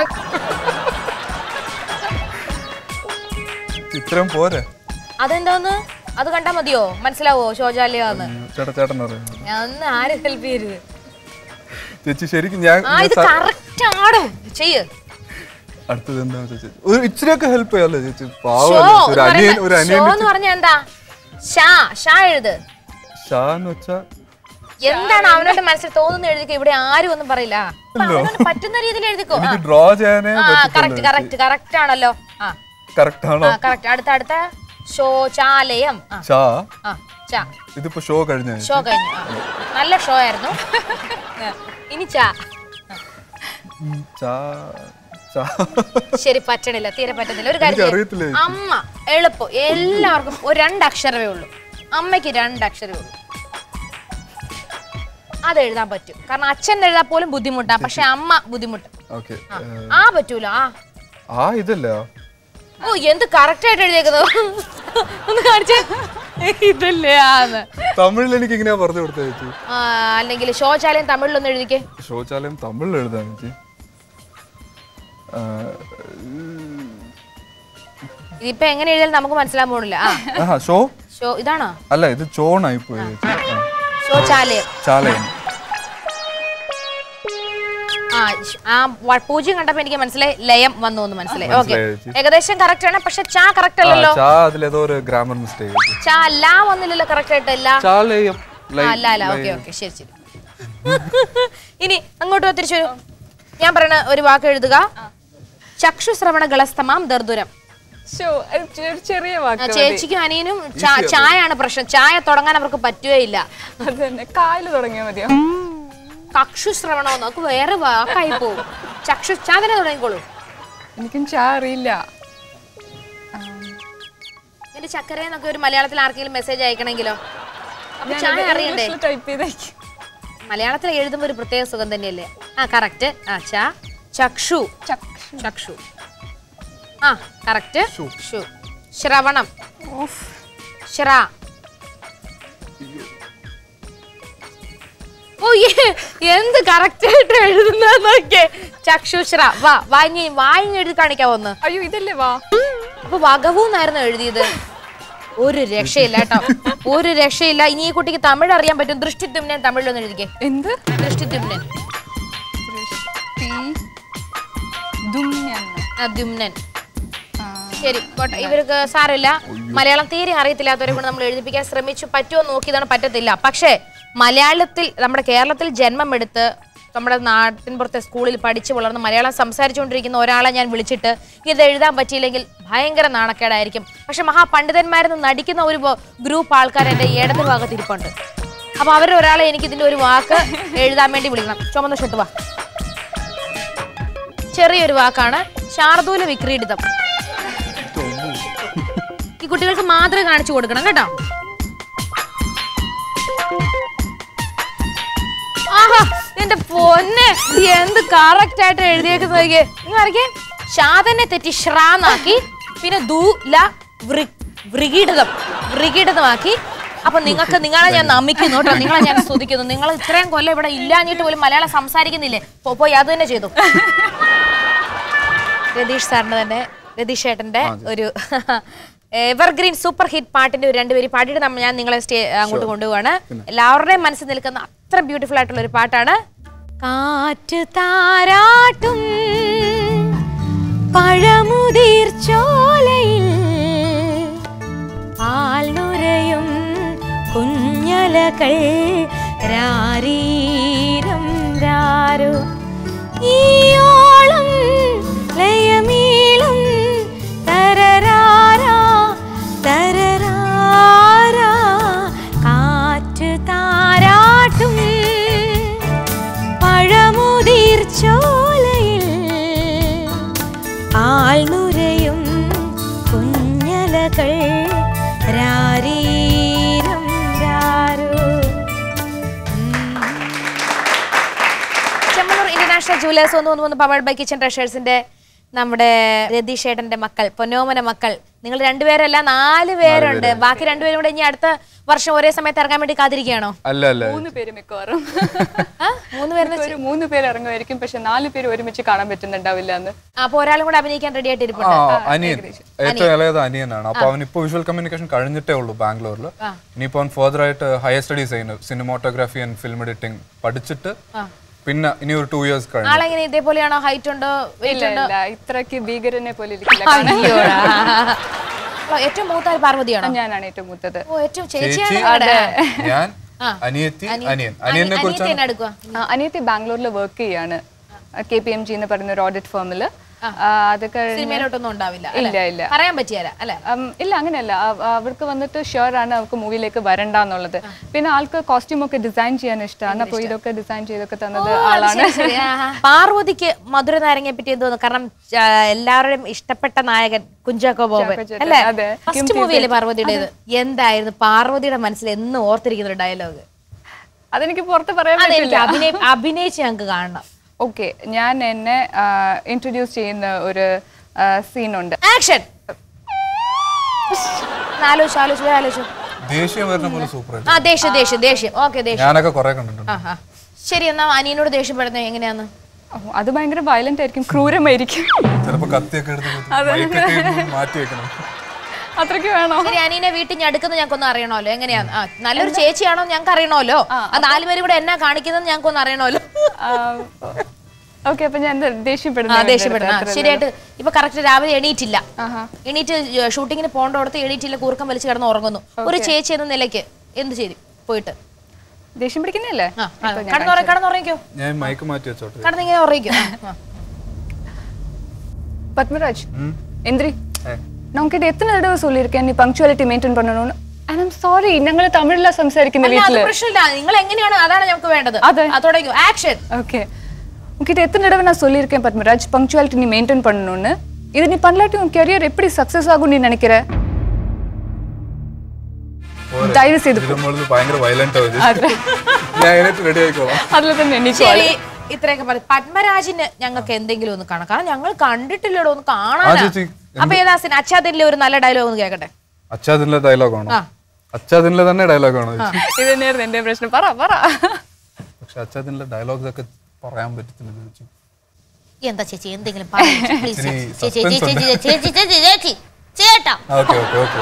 ഇത്രയും പോരെ അതെന്തോന്ന് അത് കണ്ടാ മതിയോ മനസ്സിലാവോ ശൗചാലയാന്ന് ചേട്ടാ ചേട്ടൻ പറയാം ഞാൻ ഒന്ന് ആരും ഹെൽപ്പ് ചെയ്യരുത് ചേച്ചി ശരിക്കും ഞാൻ ആ ഇത് കറക്റ്റ് ആടും ചെയ്യ് അടുത്തത് എന്താ ചേച്ചി ഒരു ഇച്ചിരിയൊക്കെ ഹെൽപ്പ് ചെയ്യാമല്ലോ ചേച്ചി ഷോ പാവം ഒരു എന്ന് അനിയൻ പറയുന്ന- ഒരു അനിയൻ ഷോ എന്ന് പറഞ്ഞ എന്താ ഷാ ഷാ എഴുത് ഷാ എന്ന് വെച്ചാ എന്താണ് അവനോട് മനസ്സിൽ തോന്നുന്ന എഴുതിക്കോ ഇവിടെ ആരും ഒന്നും പറയില്ല അപ്പൊ അവനോട് പറ്റുന്ന രീതിയിൽ എഴുതിക്കോ എനിക്ക് ഡ്രോ ചെയ്യാനേ ആ കറക്റ്റ് കറക്റ്റ് കറക്റ്റ് ആണല്ലോ ആ കറക്റ്റ് ആണോ ആ കറക്റ്റ് അടുത്ത അടുത്ത ശോചാലയം ആ ഷാ ആ ചാ ഇതിപ്പോ ഷോ കഴിഞ്ഞ ഷോ കഴിഞ്ഞു ആ. നല്ല ഷോ ആയിരുന്നു ആ, ഇനി ചാ ചാ ചാ ശരി പറ്റണില്ല തീരെ പറ്റുന്നില്ല ഒരു കാര്യം ചെയ്യ്. അറിയത്തില്ല ചേച്ചി. അമ്മ എളുപ്പം എല്ലാവർക്കും ഒരു രണ്ടക്ഷരമേ ഉള്ളൂ അമ്മയ്ക്ക് രണ്ടക്ഷരമേ ഉള്ളൂ അത് എഴുതാൻ പറ്റും കാരണം അച്ഛൻ എഴുതാൻ പോലും ബുദ്ധിമുട്ടാ പക്ഷെ അമ്മ ബുദ്ധിമുട്ട് ഓക്കെ ആ. ആ പറ്റൂല ആ ആ ഇതല്ല ഓ എന്ത് കറക്റ്റ് ആയിട്ട് എഴുതിയേക്കുന്നത് ഒന്ന് കാണിച്ചേ ഇതല്ലേ ആന്ന് തമിഴിൽ എനിക്ക് ഇങ്ങനെയാ പറഞ്ഞു കൊടുത്തത് ചേച്ചി ആ, അല്ലെങ്കിൽ ശോചാലയം തമിഴിലൊന്ന് എഴുതിക്കേ ശൗചാലയം തമിഴിൽ എഴുതാൻ ചേച്ചി ആ, ഇതിപ്പോ എങ്ങനെ എഴുതിയാലും നമുക്ക് മനസ്സിലാൻ പോണില്ല ആ ആഹാ ഷോ ഷോ ഇതാണോ അല്ല ഇത് ചോണായി പോയി ചേച്ചി ആ, ശോചാലയം ചാലയം ആ ശ്- ആ വ- പൂജ്യം കണ്ടപ്പോ എനിക്ക് മനസ്സിലായി ലയം വന്നു എന്ന് മനസ്സിലായി ഓക്കെ മനസ്സിലായി ചേച്ചി. ഏകദേശം കറക്റ്റ് ആണ് പക്ഷെ ചാ കറക്റ്റ് ആ, അല്ലല്ലോ ചാ അതിലേതോ ഒരു ഗ്രാമർ മിസ്റ്റേക്ക് ചാ ലാ വന്നില്ലല്ലോ കറക്റ്റ് ആയിട്ട് ഇല്ല ചാലയം ആ അല്ല അല്ല ഓക്കെ ഓക്കെ ശരി ശരി ഇനി അങ്ങോട്ട് വാ, തിരിച്ചു വരൂ ഞാൻ പറയണ ഒരു വാക്ക് എഴുതുക ചക്ഷു ശ്രവണ ഗളസ്തമാം ദർദുരം ഷോ ഒരു ചെ- ചെറിയ ആ, വാക്ക് ചേച്ചിക്കും അനിയനും ചാ- ചായയാണ് പ്രശ്നം ചായ തുടങ്ങാൻ അവർക്ക് പറ്റുകയില്ല അത് തന്നെ കായല് തുടങ്ങിയാൽ മതിയോ കക്ഷു ശ്രവണം നമുക്ക് വേറെ വാക്കായി പോകും ചക്ഷു ചാ തന്നെ തുടങ്ങിക്കോളൂ എനിക്കും ചാ അറിയില്ല എന്റെ ചക്കര എന്നൊക്കെ ഒരു മലയാളത്തിൽ ആർക്കെങ്കിലും മെസ്സേജ് അയക്കണമെങ്കിലോ അപ്പൊ ചായ അറിയണ്ടേ ടൈപ്പ് ചെയ്തേക്കും മലയാളത്തിൽ എഴുതുമ്പോൾ ഒരു പ്രത്യേക സുഖം തന്നെയല്ലേ ആ കറക്റ്റ് ആ ച ചക്ഷു ചക്ഷു ആ കറക്റ്റ് ഷു ശ്രവണം ശ്ര ഓ ഏ, എന്ത് കറക്റ്റ് ആയിട്ട് എഴുതുന്ന നോക്കിയേ ചക്ഷുശ്ര വാ വാങ്ങി വാങ്ങി എഴുതി കാണിക്കാവോ ഒന്ന് അയ്യോ ഇതല്ലേ വാ അപ്പൊ വകവൂന്നായിരുന്നു എഴുതിയത് ഒരു രക്ഷയില്ല കേട്ടോ ഒരു രക്ഷയില്ല ഇനി ഈ കുട്ടിക്ക് തമിഴ് അറിയാൻ പറ്റും ദൃഷ്ടിദ്യുമ്നൻ തമിഴിലൊന്ന് എഴുതിക്കേ എന്ത് ദൃഷ്ടിദ്യുമ്നൻ തീ ദുമ്യൻ ആ, ദ്യുമ്നൻ ശരി പോട്ടെ ഇവർക്ക് സാരമില്ല മലയാളം തീരെ അറിയത്തില്ലാത്തവരെ കൊണ്ട് നമ്മൾ എഴുതിപ്പിക്കാൻ ശ്രമിച്ചു പറ്റുമോ നോക്കിയതാണ് പറ്റത്തില്ല പക്ഷേ മലയാളത്തിൽ നമ്മുടെ കേരളത്തിൽ ജന്മമെടുത്ത് നമ്മുടെ നാട്ടിൻപുറത്തെ സ്കൂളിൽ പഠിച്ചു വളർന്ന് മലയാളം സംസാരിച്ചുകൊണ്ടിരിക്കുന്ന ഒരാളെ ഞാൻ വിളിച്ചിട്ട് ഇത് എഴുതാൻ പറ്റിയില്ലെങ്കിൽ ഭയങ്കര നാണക്കേടായിരിക്കും പക്ഷെ മഹാപണ്ഡിതന്മാരെന്ന് നടിക്കുന്ന ഒരു ഗ്രൂപ്പ് ആൾക്കാർ എൻ്റെ ഇടത് ഭാഗത്ത് ഇരിപ്പുണ്ട് അപ്പൊ അവരിൽ ഒരാളെ എനിക്ക് ഇതിന്റെ ഒരു വാക്ക് എഴുതാൻ വേണ്ടി വിളിക്കണം ചുമന്ന ഷർട്ട് വാ ചെറിയൊരു വാക്കാണ് ശാർദൂല വിക്രീഡിതം ഈ കുട്ടികൾക്ക് മാതൃക കാണിച്ചു കൊടുക്കണം കേട്ടോ ആഹാ എന്റെ പൊന്നെ എന്ത് കറക്റ്റ് ആയിട്ട് എഴുതിയേക്കുന്നത് നോക്കിയേ നിങ്ങൾ അറിയേ ഷാദനെ തെറ്റി ശ്രാന്നാക്കി പിന്നെ ദൂ ല വൃ- വൃഗീഡിതം വൃഗീഡിതമാക്കി അപ്പൊ നിങ്ങൾക്ക് നിങ്ങളെ ഞാൻ നമിക്കുന്നു കേട്ടോ നിങ്ങളെ ഞാൻ സ്തുതിക്കുന്നു നിങ്ങൾ ഇത്രയും കൊല്ലം ഇവിടെ ഇല്ലാഞ്ഞിട്ട് പോലും മലയാളം സംസാരിക്കുന്നില്ലേ പോ- പോയി അത് തന്നെ ചെയ്തു രതീഷ് സാറിന്റെ തന്നെ രതീഷ് ഏട്ടന്റെ ഒരു എവർഗ്രീൻ സൂപ്പർ ഹിറ്റ് പാട്ടിന്റെ ഒരു രണ്ടുപേര് പാടിയിട്ട് നമ്മ ഞാൻ നിങ്ങളെ സ്റ്റേ അങ്ങോട്ട് കൊണ്ടുപോവാണ് എല്ലാവരുടെയും മനസ്സിൽ നിൽക്കുന്ന അത്ര ബ്യൂട്ടിഫുൾ ആയിട്ടുള്ള ഒരു പാട്ടാണ് കാറ്റ് താരാട്ടും പഴമുതിർ ചോലയിൽ പാൽനുരയും കുഞ്ഞലകൾ രാരീരം രാരോ ഈയോളം ലയമീളും തരരാരാ തരരാരാ കാറ്റ് താരാട്ടും പഴമുതിർ ചോലയിൽ ആൾനുരയും കുഞ്ഞലകൾ രാരീരം രാരോ ചെമ്മണ്ണൂർ ഇന്റർനാഷണൽ ജുവലേഴ്സ് ഒന്ന് ഒന്ന് പവേർഡ് ബൈ കിച്ചൺ ട്രഷേഴ്സിന്റെ നമ്മുടെ രതീഷ് ഏട്ടന്റെ മക്കൾ പൊന്നോമന മക്കൾ നിങ്ങൾ രണ്ടുപേരല്ല നാല് പേരുണ്ട് ബാക്കി രണ്ടുപേരും കൂടെ ഇനി അടുത്ത വർഷം ഒരേ സമയത്ത് ഇറങ്ങാൻ വേണ്ടി കാത്തിരിക്കുകയാണോ അല്ല അല്ല മൂന്ന് പേര് മിക്കവാറും ആ? മൂന്ന് പേരിന് ഒരു മൂന്ന് പേര് ഇറങ്ങുമായിരിക്കും പക്ഷെ നാല് പേര് ഒരുമിച്ച് കാണാൻ പറ്റുന്നുണ്ടാവില്ല എന്ന് അപ്പൊ ഒരാളും കൂടെ അഭിനയിക്കാൻ റെഡി ആയിട്ട് ആ ഇരിപ്പുണ്ട് അനിയൻ ഏറ്റവും ഇളയത് അനിയനാണ് അപ്പൊ അവൻ ഇപ്പൊ വിഷ്വൽ കമ്മ്യൂണിക്കേഷൻ കഴിഞ്ഞിട്ടേ ഉള്ളൂ ബാംഗ്ലൂരിൽ ഇനിയിപ്പോ അവൻ ഫർദർ ആയിട്ട് ഹയർ സ്റ്റഡീസ് ചെയ്യുന്നു സിനിമോട്ടോഗ്രാഫി ആൻഡ് ഫിലിം എഡിറ്റിംഗ് പഠിച്ചിട്ട് പിന്നെ ഇനി ഒരു ടു ഇയേഴ്സ് കഴിഞ്ഞു ആളെങ്ങനെ ഇതേപോലെയാണോ ഹൈറ്റ് ഉണ്ടോ വെയിറ്റ് ഇല്ല ഉണ്ടോ ഇല്ല ഇത്രക്ക് ഭീകരനെ പോലെ ഇരിക്കില്ല അയ്യോടാ. ഓ, ഏറ്റവും മൂത്താൽ പാർവതിയാണോ ഞാനാണ് ഏറ്റവും മൂത്തത് ഓ ഏറ്റവും ചേച്ചിയാണ് ചേച്ചി നിങ്ങളുടെ. ഞാൻ അനിയത്തി അനിയൻ അനിയനെ അനിയത്തി കുറിച്ചാണ് തന്നെ എടുക്കുക ആ, അനിയത്തി ബാംഗ്ലൂരിൽ വർക്ക് ചെയ്യാണ് കെ പി എം ജി എന്ന് പറയുന്ന ഒരു ഓഡിറ്റ് ഫേമിൽ അത് കഴിഞ്ഞ് സിനിമയിലോട്ടൊന്നും ഉണ്ടാവില്ല ഇല്ല ഇല്ല പറയാൻ പറ്റിയല്ല അല്ലെ ഉം, ഇല്ല അങ്ങനെയല്ല അവ- അവർക്ക് വന്നിട്ട് ഷുവർ ആണ് അവർക്ക് മൂവിയിലേക്ക് വരണ്ട എന്നുള്ളത് പിന്നെ ആൾക്ക് കോസ്റ്റ്യൂം ഒക്കെ ഡിസൈൻ ചെയ്യാൻ ഇഷ്ടമാണ് അപ്പോൾ ഇതൊക്കെ ഡിസൈൻ ചെയ്തൊക്കെ തന്നത് ആളാണ് പാർവതിക്ക് മധുര നാരങ്ങയെ പറ്റി എന്തോന്നു കാരണം ആ, എല്ലാവരുടെയും ഇഷ്ടപ്പെട്ട നായകൻ കുഞ്ചാക്കോ ബോബൻ ചേട്ടൻ, അല്ലേ അതെ. ഫസ്റ്റ് മൂവിയല്ലേ പാർവതിയുടേത് എന്തായിരുന്നു പാർവതിയുടെ മനസ്സിൽ എന്നും ഓർത്തിരിക്കുന്ന ഒരു ഡയലോഗ് അതെനിക്ക് പുറത്ത് പറയാൻ അതെനിക്ക് പറ്റില്ല അഭിനയ അഭിനയിച്ച് ഞങ്ങൾക്ക് കാണണം ഓക്കെ ഞാൻ എന്നെ ഇൻട്രൊഡ്യൂസ് ചെയ്യുന്ന ഒരു സീനുണ്ട് ആക്ഷൻ ആലോചിച്ചു ആലോചിച്ചു വേഗം ആലോചിച്ചു ദേഷ്യം വരുന്ന പോലെ സൂപ്പർ ആ ദേഷ്യം ദേഷ്യം ദേഷ്യം ഓക്കെ ദേഷ്യം ഞാനൊക്കെ കുറെ കണ്ടിട്ടുണ്ട് ആ ആ ശരി എന്നാ അനിയനോട് ദേഷ്യപ്പെടുന്നത് എങ്ങനെയാന്ന് അത് ഭയങ്കര വയലന്റ് ആയിരിക്കും ക്രൂരമായിരിക്കും ചിലപ്പോ കത്തിയൊക്കെ എടുത്ത് കുത്തി മൈക്കൊക്കെ ഇരുന്ന് മാറ്റി വെക്കണം അത്രയ്ക്ക് വേണോ ശരി അനീനെ വീട്ടിൽ ഞടുക്കുന്നത് ഞങ്ങൾക്കൊന്ന് അറിയണമല്ലോ എങ്ങനെയാ ആ നല്ലൊരു ചേച്ചിയാണോ ഞങ്ങൾക്ക് അറിയണമല്ലോ ആ നാലുപേരും കൂടെ എന്നാ കാണിക്കുന്നത് ഞങ്ങൾക്കൊന്ന് അറിയണമല്ലോ ഓക്കെ അപ്പൊ ഞാൻ ആ ദേഷ്യപ്പെടുന്നു ദേഷ്യപ്പെടണം ആ, ശരിയായിട്ട് ഇപ്പൊ കറക്റ്റ് രാവിലെ എണീറ്റില്ല എണീറ്റ് ഷൂട്ടിങ്ങിന് പോകേണ്ടടുത്ത് എണീറ്റില്ല കൂർക്കം വലിച്ച് കിടന്ന് ഉറങ്ങുന്നു ഒരു ചേച്ചി എന്ന നിലയ്ക്ക് എന്ത് ചെയ്തു പോയിട്ട് ദേഷ്യം പിടിക്കുന്നില്ലേ ആ കടന്നുറ കടന്നുറങ്ങിക്കോ ഞാൻ മൈക്ക് മാറ്റി വെച്ചോട്ടെ കടന്നിങ്ങനെ ഉറങ്ങിക്കോ ആ, ആ. பத்மராஜ் எந்திரி ഏ. நான் உங்ககிட்ட எத்தனை தடவை சொல்லியிருக்கேன் நீ பங்க்சுவாலிட்டி மெயின்டைன் பண்ணணும்னு ஐ ஆம் சாரி ഞങ്ങൾ തമിഴിലാ സംസാരിക്കുന്ന അല്ല, അത് വീട്ടില് പ്രശ്നമില്ല നിങ്ങൾ എങ്ങനെയാണ് അതാണ് ഞങ്ങൾക്ക് വേണ്ടത് അതെ. ആ, തുടങ്ങിക്കോ ആക്ഷൻ ஓகே உங்ககிட்ட எத்தனை தடவை நான் சொல்லியிருக்கேன் பத்மராஜ் பங்க்சுவாலிட்டி நீ மெயின்டைன் பண்ணணும்னு இது நீ பண்ணலாட்டி உன் கெரியர் எப்படி சக்சஸ் ஆகும் நீ நினைக்கிற தயவு செய்து ഇതിലുമ്പോൾ ഭയങ്കര വയലന്റ് ആവും ഇത്. ഞാൻ അതിനായിട്ട് റെഡി ആയിക്കോളാം அதுல தான் நினைக்கும் ശരി ഇത്രയൊക്കെ പറയും പത്മരാജിന് ഞങ്ങൾക്ക് എന്തെങ്കിലും ഒന്ന് കാണാം കാരണം ഞങ്ങൾ കണ്ടിട്ടില്ലടോ ഒന്ന് ആ കാണാനാ ചേച്ചി അപ്പൊ ഏതാ സിൻ അച്ഛാദിലെ ഒരു നല്ല ഡയലോഗ് ഒന്ന് കേക്കട്ടെ അച്ചാദിനിലെ ഡയലോഗാണോ ആ. അച്ചാദിനിലെ തന്നെ ഡയലോഗാണോ ചേച്ചി இது நேரம் எந்த பிரச்சனை പറ പറ പക്ഷെ അച്ചാദിനിലെ ഡയലോഗ്സ് ഒക്കെ പറയാൻ പറ്റത്തില്ല ചേച്ചി എന്താ ചേച്ചി എന്തെങ്കിലും പറയൂ, please, ഇച്ചിരി ചേച്ചി, ചേച്ചി, suspense ചേച്ചി, ഉണ്ട്. ചേച്ചി, ചേച്ചി, ചേച്ചി, ചേട്ടാ ഓക്കെ ഓക്കെ ഓക്കെ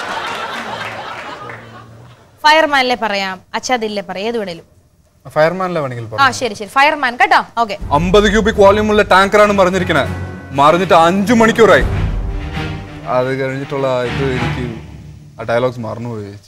ഫയർമാനിലെ പറയാം അച്ഛാദിലെ പറയാം ഏത് വേണേലും ഫയർമാനിലെ വേണമെങ്കിൽ ആ പറയാം ശരി ശരി ഫയർമാൻ കേട്ടോ ഓക്കെ അമ്പത് ക്യൂബിക് വോള്യൂമുള്ള ടാങ്കറാണ് മറിഞ്ഞിരിക്കണേ മറിഞ്ഞിട്ട് അഞ്ചു മണിക്കൂറായി അത് കഴിഞ്ഞിട്ടുള്ള ഇത് എനിക്ക് ആ ഡയലോഗ്സ് മറന്നുപോയി ചേച്ചി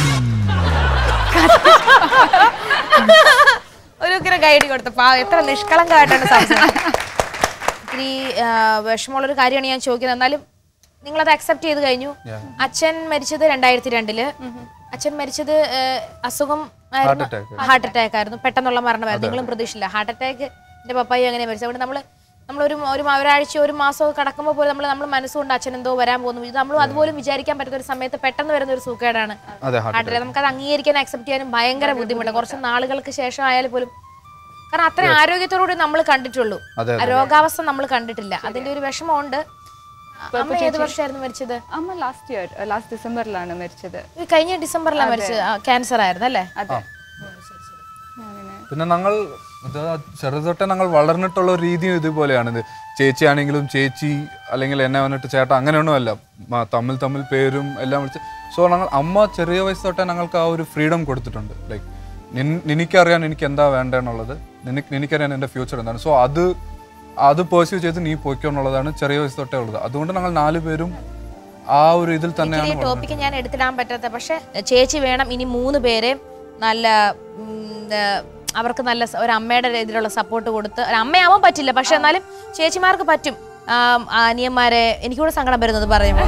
ഒരു ഉഗ്ര ഗൈഡ് കൊടുത്ത പാ എത്ര നിഷ്കളങ്കമായിട്ടാണ് സംസാരിച്ചത് ഇത്തിരി ആ, വിഷമമുള്ളൊരു കാര്യമാണ് ഞാൻ ചോദിക്കുന്നത് എന്നാലും നിങ്ങളത് അക്സെപ്റ്റ് ചെയ്ത് കഴിഞ്ഞു അച്ഛൻ മരിച്ചത് രണ്ടായിരത്തി രണ്ടില് അച്ഛൻ മരിച്ചത് ആ, അസുഖം ആയിരുന്നു attack. ഹാർട്ട് അറ്റാക്ക് ആയിരുന്നു പെട്ടെന്നുള്ള മരണമായിരുന്നു നിങ്ങളും പ്രതീക്ഷിച്ചില്ല ഹാർട്ട് അറ്റാക്ക് എന്റെ പപ്പായി അങ്ങനെ മരിച്ചത് അതുകൊണ്ട് നമ്മൾ നമ്മളൊരു ഒരു മ- ഒരാഴ്ച ഒരു മാസം കടക്കുമ്പോൾ പോലും നമ്മൾ നമ്മൾ മനസ്സുകൊണ്ട് അച്ഛൻ എന്തോ വരാൻ പോകുന്നു ഇത് നമ്മൾ അതുപോലും വിചാരിക്കാൻ പറ്റുന്ന ഒരു സമയത്ത് പെട്ടെന്ന് വരുന്ന ഒരു സുഖേടാണ് അതെ ഹാർട്ട് ഹാർട്ട് അറ്റാക്ക് നമുക്കത് അംഗീകരിക്കാൻ അക്സെപ്റ്റ് ചെയ്യാനും ഭയങ്കര ബുദ്ധിമുട്ടാണ് കുറച്ച് നാളുകൾക്ക് ശേഷം ആയാലും പോലും കാരണം അത്രയും ആരോഗ്യത്തോടുകൂടി നമ്മൾ കണ്ടിട്ടുള്ളൂ അതെ, ആ രോഗാവസ്ഥ നമ്മൾ കണ്ടിട്ടില്ല അതിന്റെ ഒരു വിഷമമുണ്ട് അമ്മ ഏത് വർഷമായിരുന്നു മരിച്ചത് അമ്മ ലാസ്റ്റ് ഇയർ ലാസ്റ്റ് ഡിസംബറിലാണ് മരിച്ചത് ഈ കഴിഞ്ഞ ഡിസംബറിലാണ് മരിച്ചത് ക്യാൻസർ ആയിരുന്നു അല്ലേ അതെ പിന്നെ ഞങ്ങൾ ഇത് ചെറുതൊട്ടെ ഞങ്ങൾ വളർന്നിട്ടുള്ള ഒരു രീതിയും ഇതുപോലെയാണ് ഇത് ചേച്ചിയാണെങ്കിലും ചേച്ചി അല്ലെങ്കിൽ എന്നെ വന്നിട്ട് ചേട്ടാ അങ്ങനെയൊന്നുമല്ല മ- തമ്മിൽ തമ്മിൽ പേരും എല്ലാം വിളിച്ച് സോ ഞങ്ങൾ അമ്മ ചെറിയ വയസ്സ് തൊട്ടേ ഞങ്ങൾക്ക് ആ ഒരു ഫ്രീഡം കൊടുത്തിട്ടുണ്ട് ലൈക്ക് നിനക്കറിയാൻ എനിക്ക് എന്താ വേണ്ടതെന്നുള്ളത് നിനക്ക് നിനക്കറിയാൻ എൻ്റെ ഫ്യൂച്ചർ എന്താണ് സോ അത് അത് പേഴ്സ്യൂ ചെയ്ത് നീ പോയിക്കോ എന്നുള്ളതാണ് ചെറിയ വയസ്സ് തൊട്ടേ ഉള്ളത് അതുകൊണ്ട് ഞങ്ങൾ നാല് പേരും ആ ഒരു ഇതിൽ തന്നെയാണ് ഈ ടോപ്പിക്ക് ഞാൻ എടുത്തിടാൻ പറ്റാത്ത പക്ഷെ ചേച്ചി വേണം ഇനി മൂന്ന് പേരെ നല്ല ഉം, ആ, അവർക്ക് നല്ല സ- ഒരു അമ്മയുടെ രീതിയിലുള്ള സപ്പോർട്ട് കൊടുത്ത് ഒരു അമ്മയാവാൻ പറ്റില്ല പക്ഷെ എന്നാലും ചേച്ചിമാർക്ക് പറ്റും ആ, അനിയന്മാരെ എനിക്കൂടെ സങ്കടം വരുന്നത് പറയുമ്പോൾ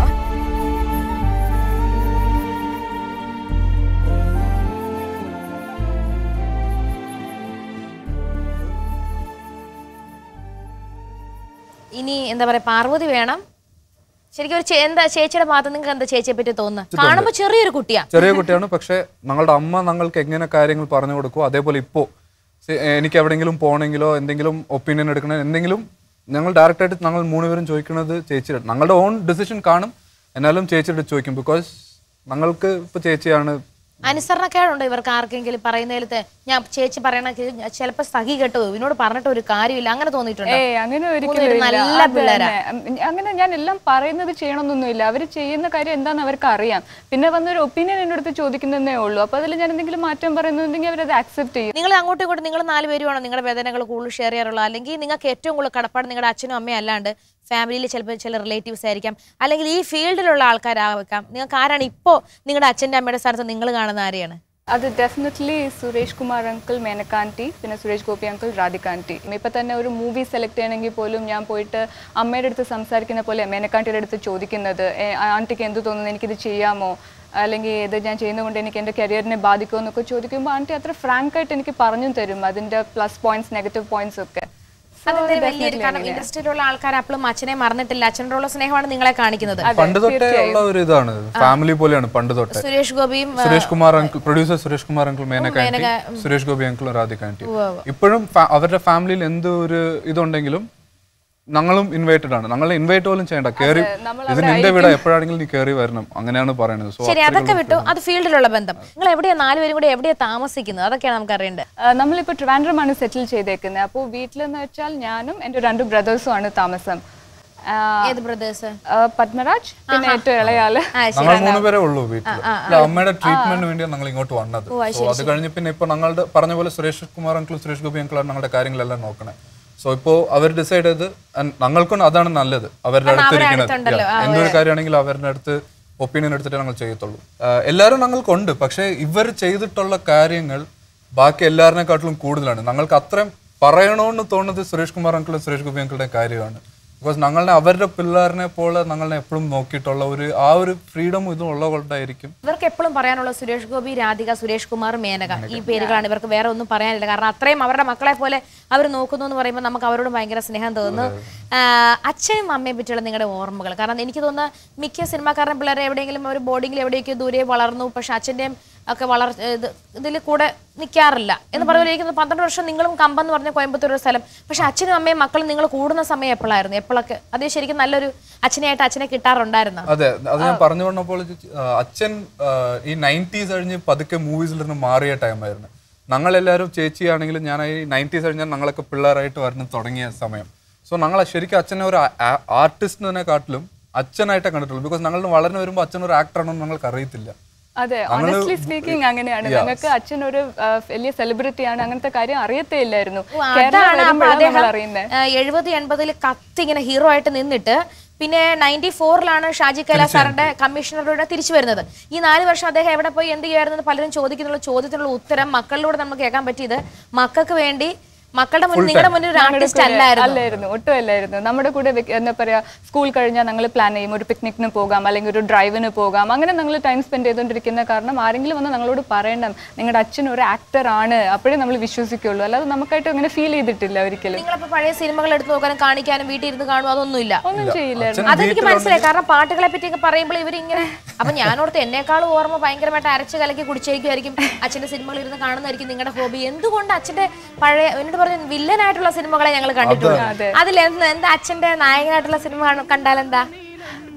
ഇനി എന്താ പറയാ പാർവതി വേണം ശരിക്കും ഒരു ചേ- എന്താ ചേച്ചിയുടെ ഭാഗത്ത് നിങ്ങൾക്ക് എന്താ ചേച്ചിയെ പറ്റി തോന്നുന്നത് കാണുമ്പോ ചെറിയൊരു കുട്ടിയാ ചെറിയ കുട്ടിയാണ് പക്ഷെ ഞങ്ങളുടെ അമ്മ ഞങ്ങൾക്ക് എങ്ങനെ കാര്യങ്ങൾ പറഞ്ഞു കൊടുക്കുമോ അതേപോലെ ഇപ്പോൾ എനിക്ക് എവിടെയെങ്കിലും പോകണമെങ്കിലോ എന്തെങ്കിലും ഒപ്പീനിയൻ എടുക്കണോ എന്തെങ്കിലും ഞങ്ങൾ ഡയറക്റ്റ് ആയിട്ട് ഞങ്ങൾ മൂന്നുപേരും ചോദിക്കുന്നത് ചേച്ചിയുടെ ഞങ്ങളുടെ ഓൺ ഡിസിഷൻ കാണും എന്നാലും ചേച്ചിയുടെ ചോദിക്കും ബിക്കോസ് ഞങ്ങൾക്ക് ഇപ്പൊ ചേച്ചിയാണ് അനുസരണക്കേടുണ്ടോ ഇവർക്ക് ആർക്കെങ്കിലും പറയുന്നതിലത്തെ ഞാൻ ചേച്ചി പറയണ ചിലപ്പോ സഹി കേട്ടോ ഇവനോട് പറഞ്ഞിട്ട് ഒരു കാര്യമില്ല അങ്ങനെ തോന്നിയിട്ടുണ്ടോ ഏയ് അങ്ങനെ ഒരിക്കലും മൂന്നുപേരും ഇല്ല. നല്ല അത് പിള്ളേരാ. തന്നെ. ഉം, അങ്ങനെ ഞാൻ എല്ലാം പറയുന്നത് ചെയ്യണമെന്നൊന്നുമില്ല അവർ ചെയ്യുന്ന കാര്യം എന്താണെന്ന് അവർക്ക് അറിയാം പിന്നെ വന്നൊരു ഒപ്പീനിയൻ എൻ്റെ അടുത്ത് ചോദിക്കുന്നതേ ഉള്ളൂ അപ്പൊ അതിൽ ഞാൻ എന്തെങ്കിലും മാറ്റം പറയുന്നുണ്ടെങ്കിൽ അവരത് ആക്സെപ്റ്റ് ചെയ്യും നിങ്ങൾ അങ്ങോട്ടും ഇങ്ങോട്ടും നിങ്ങൾ നാല് പേരുമാണോ നിങ്ങളുടെ വേദനകൾ കൂടുതൽ ഷെയർ ചെയ്യാറുള്ളത് അല്ലെങ്കിൽ നിങ്ങൾക്ക് ഏറ്റവും കൂടുതൽ കടപ്പാട് നിങ്ങളുടെ അച്ഛനും അമ്മയും അല്ലാണ്ട് ഫാമിലിയിൽ ചിലപ്പോൾ ചില റിലേറ്റീവ്സ് ആയിരിക്കാം അല്ലെങ്കിൽ ഈ ഫീൽഡിലുള്ള ആൾക്കാരാവാം നിങ്ങൾക്ക് ആരാണ് ഇപ്പോൾ നിങ്ങളുടെ അച്ഛൻ്റെ അമ്മയുടെ സ്ഥാനത്ത് നിങ്ങൾ കാണുന്ന ആരെയാണ് അത് ഡെഫിനറ്റ്ലി സുരേഷ് കുമാർ അങ്കിൾ മേനക്കാൻറ്റി പിന്നെ സുരേഷ് ഗോപി അങ്കിൾ രാധികാൻറ്റി ഇപ്പം തന്നെ ഒരു മൂവി സെലക്ട് ചെയ്യണമെങ്കിൽ പോലും ഞാൻ പോയിട്ട് അമ്മയുടെ അടുത്ത് സംസാരിക്കുന്ന പോലെ മേനക്കാൻറ്റിയുടെ അടുത്ത് ചോദിക്കുന്നത് "ഏ, ആൻറ്റിക്ക് എന്ത് തോന്നുന്നു എനിക്കിത് ചെയ്യാമോ അല്ലെങ്കിൽ ഇത് ഞാൻ ചെയ്യുന്നതുകൊണ്ട് എനിക്ക് എൻ്റെ കരിയറിനെ ബാധിക്കുമോ എന്നൊക്കെ ചോദിക്കുമ്പോൾ ആൻറ്റി അത്ര ഫ്രാങ്ക് ആയിട്ട് എനിക്ക് പറഞ്ഞു തരും അതിൻ്റെ പ്ലസ് പോയിന്റ്സ് നെഗറ്റീവ് പോയിന്റ്സ് ഒക്കെ So, അതെന്താ അത് വലിയൊരു definitely കാരണം അങ്ങനെയാ. ഇൻഡസ്ട്രിയിലുള്ള ആൾക്കാർ അപ്പോഴും അച്ഛനെ മറന്നിട്ടില്ല അച്ഛനോടുള്ള സ്നേഹമാണ് നിങ്ങളെ കാണിക്കുന്നത് പണ്ട് തൊട്ടേ ഉള്ള ഒരു ഇതാണ് ഫാമിലി പോലെയാണ് പണ്ട് തൊട്ടേ സുരേഷ് ഗോപിയും ആ, Suresh Kumar uncle producer Suresh Kumar uncle Menaka aunty Suresh Gopi അങ്കിളും രാധികാൻറ്റി ഇപ്പോഴും ഫാ- അവരുടെ ഫാമിലിയിൽ എന്ത് ഒരു ഇതുണ്ടെങ്കിലും ഞങ്ങളും ഇൻവൈറ്റഡ് ആണ് ഞങ്ങളെ ഇൻവൈറ്റ് പോലും ചെയ്യണ്ട കയറി ഇത് നിന്റെ വീട് എപ്പോഴാണെങ്കിലും നീ കയറി വരണം അങ്ങനെയാണ് പറയുന്നത് സോ ശരി അതൊക്കെ വിട്ടു അത് ഫീൽഡിലുള്ള ബന്ധം നിങ്ങൾ എവിടെയാ നാലുപേരും കൂടി എവിടെയാ താമസിക്കുന്നത് അതൊക്കെയാണ് നമുക്ക് അറിയേണ്ടത് ആ, നമ്മളിപ്പോൾ ട്രിവാൻഡ്രമാണ് സെറ്റിൽ ചെയ്തേക്കുന്നത് അപ്പോൾ വീട്ടിലെന്ന് വെച്ചാൽ ഞാനും എൻ്റെ രണ്ട് ബ്രദേഴ്സും ആണ് താമസം ആ, ഏത് ബ്രദേഴ്സ് ആ, പത്മരാജ് പിന്നെ ഏറ്റവും ഇളയാള് ഞങ്ങൾ മൂന്ന് പേരെ ഉള്ളൂ വീട്ടിൽ ഇല്ല, അമ്മയുടെ ട്രീറ്റ്മെന്റിന് വേണ്ടിയാണ് ഞങ്ങൾ ഇങ്ങോട്ട് വന്നത് സോ അത് കഴിഞ്ഞ് പിന്നെ ഇപ്പൊ ഞങ്ങളുടെ പറഞ്ഞ പോലെ സുരേഷ് കുമാർ അങ്കിളും സുരേഷ് ഗോപി അങ്കിളാണ് ഞങ്ങളുടെ കാര്യങ്ങളെല്ലാം നോക്കണേ സോ ഇപ്പോ അവർ ഡിസൈഡ് ചെയ്ത് and ഞങ്ങൾക്കും അതാണ് നല്ലത് അവരുടെ അടുത്ത് ഇരിക്കുന്നത് Yeah. എന്തൊരു കാര്യമാണെങ്കിലും അവരുടെ അടുത്ത് ഒപ്പീനിയൻ എടുത്തിട്ട് ഞങ്ങൾ ചെയ്യത്തുള്ളൂ ആ, എല്ലാവരും ഞങ്ങൾക്കുണ്ട് പക്ഷേ ഇവർ ചെയ്തിട്ടുള്ള കാര്യങ്ങൾ ബാക്കി എല്ലാവരിനെക്കാട്ടിലും കൂടുതലാണ് ഞങ്ങൾക്ക് അത്രയും പറയണമെന്ന് തോന്നുന്നത് സുരേഷ് കുമാർ അങ്കിളും സുരേഷ് ഗോപി അങ്കിളുടെ കാര്യമാണ് ബിക്കോസ് ഞങ്ങളെ അവരുടെ പിള്ളേരിനെ പോലെ ഞങ്ങളെ എപ്പോഴും നോക്കിയിട്ടുള്ള ഒരു ആ ഒരു ഫ്രീഡം ഇതും ഉള്ളതുകൊണ്ടായിരിക്കും ഇവർക്ക് എപ്പോഴും പറയാനുള്ള സുരേഷ് ഗോപി രാധിക സുരേഷ് കുമാർ മേനക ഈ പേരുകളാണ് ഇവർക്ക് വേറെ ഒന്നും പറയാനില്ല കാരണം അത്രയും അവരുടെ മക്കളെ പോലെ അവർ നോക്കുന്നു എന്ന് പറയുമ്പോൾ നമുക്ക് അവരോട് ഭയങ്കര സ്നേഹം തോന്നുന്നു ആ, അച്ഛനും അമ്മയെ പറ്റിയുള്ള നിങ്ങളുടെ ഓർമ്മകൾ കാരണം എനിക്ക് തോന്നുന്നു മിക്ക സിനിമാക്കാരൻ പിള്ളേരെ എവിടെയെങ്കിലും ഒരു ബോർഡിങ്ങിൽ എവിടെയൊക്കെ ദൂരെ വളർന്നു പക്ഷെ അച്ഛൻ്റെയും ഒക്കെ വളർ ഇത് ഇതിൽ കൂടെ നിൽക്കാറില്ല എന്ന് പറയുമ്പോൾ പന്ത്രണ്ട് വർഷം നിങ്ങളും കമ്പെന്ന് പറഞ്ഞ കോയമ്പത്തൂർ ഒരു സ്ഥലം പക്ഷെ അച്ഛനും അമ്മയും മക്കളും നിങ്ങൾ കൂടുന്ന സമയം എപ്പോഴായിരുന്നു എപ്പോഴൊക്കെ അത് ശരിക്കും നല്ലൊരു അച്ഛനെയായിട്ട് അച്ഛനെ കിട്ടാറുണ്ടായിരുന്നു അതെ അത് ഞാൻ പറഞ്ഞു പറഞ്ഞപ്പോൾ ആ, അച്ഛൻ ആ, ഈ നയൻറ്റീസ് കഴിഞ്ഞ് പതുക്കെ മൂവീസിൽ നിന്ന് മാറിയ ടൈമായിരുന്നു ഞങ്ങളെല്ലാവരും ചേച്ചിയാണെങ്കിലും ഞാൻ ഈ നയൻറ്റീസ് കഴിഞ്ഞാൽ ഞങ്ങളൊക്കെ പിള്ളേരായിട്ട് വരുന്ന തുടങ്ങിയ സമയം സോ ഞങ്ങൾ ശരിക്കും അച്ഛനെ ഒരു ആർട്ടിസ്റ്റിനെ കാട്ടിലും അച്ഛനായിട്ടേ കണ്ടിട്ടുള്ളൂ ബിക്കോസ് ഞങ്ങൾ വളർന്നു വരുമ്പോൾ അച്ഛൻ ഒരു ആക്ടറാണെന്ന് ഞങ്ങൾക്ക് അറിയത്തില്ല അതെ ഓണസ്റ്റ്ലി സ്പീക്കിംഗ് അങ്ങനെയാണ് ഞങ്ങൾക്ക് അച്ഛൻ ഒരു ആ, വലിയ സെലിബ്രിറ്റിയാണ് അങ്ങനത്തെ കാര്യം അറിയത്തേ ഇല്ലായിരുന്നു കേരളം അതാണ് അപ്പൊ വരുമ്പോഴാണ് അദ്ദേഹം നമ്മൾ അറിയുന്നത് എഴുപത് എൺപതിൽ കത്ത് ഇങ്ങനെ ഹീറോ ആയിട്ട് നിന്നിട്ട് പിന്നെ നയൻറ്റി ഫോറിലാണ് ഷാജി കൈലാസ് സാറിന്റെ കമ്മീഷണറുടെ തിരിച്ചു വരുന്നത് ഈ നാല് വർഷം അദ്ദേഹം എവിടെ പോയി എന്ത് ചെയ്യുമായിരുന്നു എന്ന് പലരും ചോദിക്കുന്നുള്ള ചോദ്യത്തിനുള്ള ഉത്തരം മക്കളിലൂടെ നമുക്ക് കേൾക്കാൻ പറ്റിയത് മക്കൾക്ക് വേണ്ടി മക്കളുടെ മുന്നിൽ നിങ്ങളുടെ മുന്നിൽ ഒരു ആർട്ടിസ്റ്റ് അല്ലായിരുന്നു അല്ലായിരുന്നു ഒട്ടും അല്ലായിരുന്നു നമ്മുടെ കൂടെ വെക്ക- എന്താ പറയാ സ്കൂൾ കഴിഞ്ഞാൽ ഞങ്ങൾ പ്ലാൻ ചെയ്യും ഒരു പിക്നിക്കിന് പോകാം അല്ലെങ്കിൽ ഒരു ഡ്രൈവിന് പോകാം അങ്ങനെ ഞങ്ങൾ ടൈം സ്പെൻഡ് ചെയ്തുകൊണ്ടിരിക്കുന്ന കാരണം ആരെങ്കിലും വന്ന് ഞങ്ങളോട് പറയണം നിങ്ങളുടെ അച്ഛൻ ഒരു ആക്ടർ ആണ് അപ്പോഴേ നമ്മൾ വിശ്വസിക്കുള്ളൂ അല്ലാതെ നമുക്കായിട്ട് അങ്ങനെ ഫീൽ ചെയ്തിട്ടില്ല ഒരിക്കലും നിങ്ങളിപ്പോ പഴയ സിനിമകൾ എടുത്ത് നോക്കാനും കാണിക്കാനും വീട്ടിൽ ഇരുന്ന് കാണും അതൊന്നുമില്ല ഒന്നും ചെയ്യില്ല അച്ഛൻ അതെനിക്ക് മനസ്സിലായി കാരണം പാട്ടുകളെ പറ്റിയൊക്കെ പറയുമ്പോൾ ഇവരിങ്ങനെ അപ്പൊ ഞാനോർത്ത് എന്നെക്കാളും ഓർമ്മ ഭയങ്കരമായിട്ട് അരച്ച് കലക്കി കുടിച്ചേക്കുമായിരിക്കും അച്ഛന്റെ സിനിമകൾ ഇരുന്ന് കാണുന്നതായിരിക്കും നിങ്ങളുടെ ഹോബി എന്തുകൊണ്ട് അച്ഛന്റെ പഴയ എന്നോട് പറഞ്ഞു വില്ലനായിട്ടുള്ള സിനിമകളെ ഞങ്ങൾ കണ്ടിട്ടുള്ളൂ അതിൽ എന്ത് എന്താ അച്ഛന്റെ നായകനായിട്ടുള്ള സിനിമ കാണു- കണ്ടാലെന്താ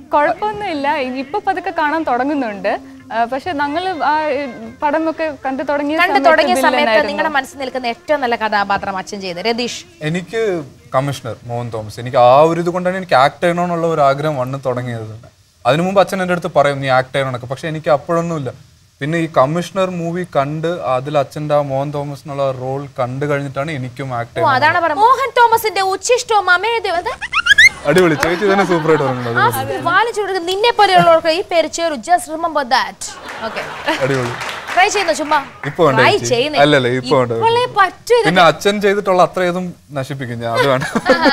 കുഴപ്പമൊന്നുമില്ല ഇപ്പൊ പതുക്കെ കാണാൻ തുടങ്ങുന്നുണ്ട് ആ, പക്ഷെ ഞങ്ങൾ ആ ഈ പടമൊക്കെ കണ്ടു തുടങ്ങിയ കണ്ടു സമയത്ത് തുടങ്ങിയ villain സമയത്ത് ആയിരുന്നു. നിങ്ങളുടെ മനസ്സിൽ നിൽക്കുന്ന ഏറ്റവും നല്ല കഥാപാത്രം അച്ഛൻ ചെയ്ത് രതീഷ് എനിക്ക് കമ്മീഷണർ മോഹൻ തോമസ് എനിക്ക് ആ ഒരു ഇത് കൊണ്ടാണ് എനിക്ക് ആക്ട് ചെയ്യണമെന്നുള്ള ഒരു ആഗ്രഹം വന്ന് തുടങ്ങിയത് അതിനു മുമ്പ് അച്ഛൻ എൻ്റെ അടുത്ത് പറയും നീ ആക്ട് ചെയ്യണമെന്നൊക്കെ പക്ഷെ എനിക്ക് അപ്പോഴൊന്നുമില്ല പിന്നെ ഈ കമ്മീഷണർ മൂവി കണ്ട് അതിൽ അച്ഛൻ്റെ ആ മോഹൻ തോമസ് എന്നുള്ള റോൾ കണ്ടു കഴിഞ്ഞിട്ടാണ് എനിക്കും ആക്ട് ഓ ചെയ്യുന്നത് അതാണ് പറഞ്ഞത് മോഹൻ തോമസിന്റെ ഉച്ചിഷ്ടവും അമേദ്യം അത് അടിപൊളി ചേച്ചി തന്നെ സൂപ്പറായിട്ട് പറഞ്ഞത് വാലിച്ചു കൊടുക്കും നിന്നെ പോലെയുള്ളവർക്ക് ഈ പേര് ചേരു ജസ്റ്റ് റിമെമ്പർ ദാറ്റ് ഓക്കെ അടിപൊളി ട്രൈ ചെയ്യുന്നു ചുമ്മാ ഇപ്പൊ ഉണ്ട് ട്രൈ ചേച്ചി. ചെയ്യുന്നേ അല്ലല്ല, ഇപ്പൊ ഉണ്ട്. ഇപ്പോഴേ പറ്റൂ ഇത്. പിന്നെ അച്ഛൻ ചെയ്തിട്ടുള്ള അത്രയതും നശിപ്പിക്കും ഞാൻ അത് വേണം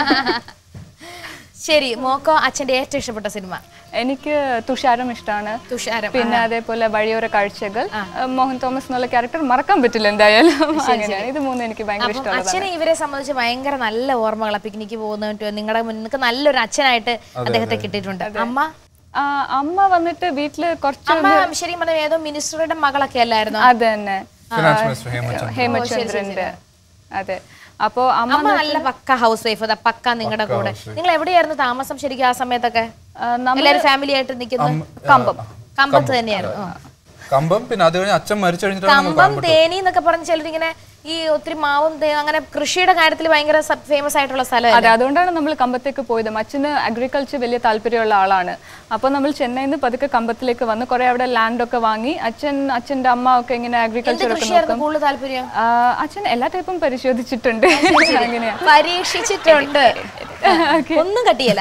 ശരി മോക്കോ അച്ഛന്റെ ഏറ്റവും ഇഷ്ടപ്പെട്ട സിനിമ എനിക്ക് തുഷാരം ഇഷ്ടമാണ് തുഷാരം പിന്നെ അതേപോലെ വഴിയോര കാഴ്ചകൾ മോഹൻ തോമസ് എന്നുള്ള ക്യാരക്ടർ മറക്കാൻ പറ്റില്ല എന്തായാലും അങ്ങനെയാണ് ഇത് മൂന്നും എനിക്ക് ഭയങ്കര അപ്പം ഇഷ്ടമുള്ളതാണ് അച്ഛനെ ഇവരെ സംബന്ധിച്ച് ഭയങ്കര നല്ല ഓർമ്മകളാ പിക്നിക്ക് പോകുന്നതിട്ട് നിങ്ങളുടെ മുന്നിൽ നിങ്ങൾക്ക് നല്ലൊരു അച്ഛനായിട്ട് അദ്ദേഹത്തെ കിട്ടിയിട്ടുണ്ട് അമ്മ ആ, അമ്മ വന്നിട്ട് വീട്ടില് കുറച്ച് അമ്മ ശരിക്കും പറഞ്ഞ ഏതോ മിനിസ്റ്ററുടെ മകളൊക്കെ അല്ലായിരുന്നു അത് തന്നെ ഫിനാൻസ് മിനിസ്റ്റർ ഹേമചന്ദ്രൻ ഹേമചന്ദ്രന്റെ അതെ അപ്പോ അമ്മ അമ്മ നല്ല പക്ക ഹൗസ് വൈഫ് അതാ പക്ക നിങ്ങളുടെ കൂടെ നിങ്ങൾ എവിടെയായിരുന്നു താമസം ശരിക്കും ആ സമയത്തൊക്കെ ആ, നമ്മ- എല്ലാവരും ഫാമിലി ആയിട്ട് നിൽക്കുന്നു കമ്പം കമ്പത്ത് തന്നെയായിരുന്നു ആ. കമ്പം പിന്നെ അത് കഴിഞ്ഞ് അച്ഛൻ മരിച്ചു കഴിഞ്ഞിട്ടാണ് നമ്മൾ കമ്പം തേനി എന്നൊക്കെ പറഞ്ഞ് ചിലരിങ്ങനെ ഈ ഒത്തിരി മാവും തേ- അങ്ങനെ കൃഷിയുടെ കാര്യത്തിൽ ഭയങ്കര ഫേമസ് ആയിട്ടുള്ള സ്ഥലം അതെ അതുകൊണ്ടാണ് നമ്മൾ കമ്പത്തേക്ക് പോയത് അച്ഛന് അഗ്രികൾച്ചർ വലിയ താല്പര്യമുള്ള ആളാണ് അപ്പോൾ നമ്മൾ ചെന്നൈയിൽ നിന്ന് പതുക്കെ കമ്പത്തിലേക്ക് വന്ന് കുറെ അവിടെ ലാൻഡ് ഒക്കെ വാങ്ങി അച്ഛൻ അച്ഛൻ്റെ അമ്മ ഒക്കെ ഇങ്ങനെ എന്ത് അഗ്രികൾച്ചർ ഒക്കെ കൃഷിയായിരുന്നു നോക്കും കൂടുതൽ താല്പര്യം ആ, അച്ഛൻ എല്ലാ ടൈപ്പും പരിശോധിച്ചിട്ടുണ്ട് അങ്ങനെയാ പരീക്ഷിച്ചിട്ടുണ്ട് ഒന്നും കട്ടിയല്ല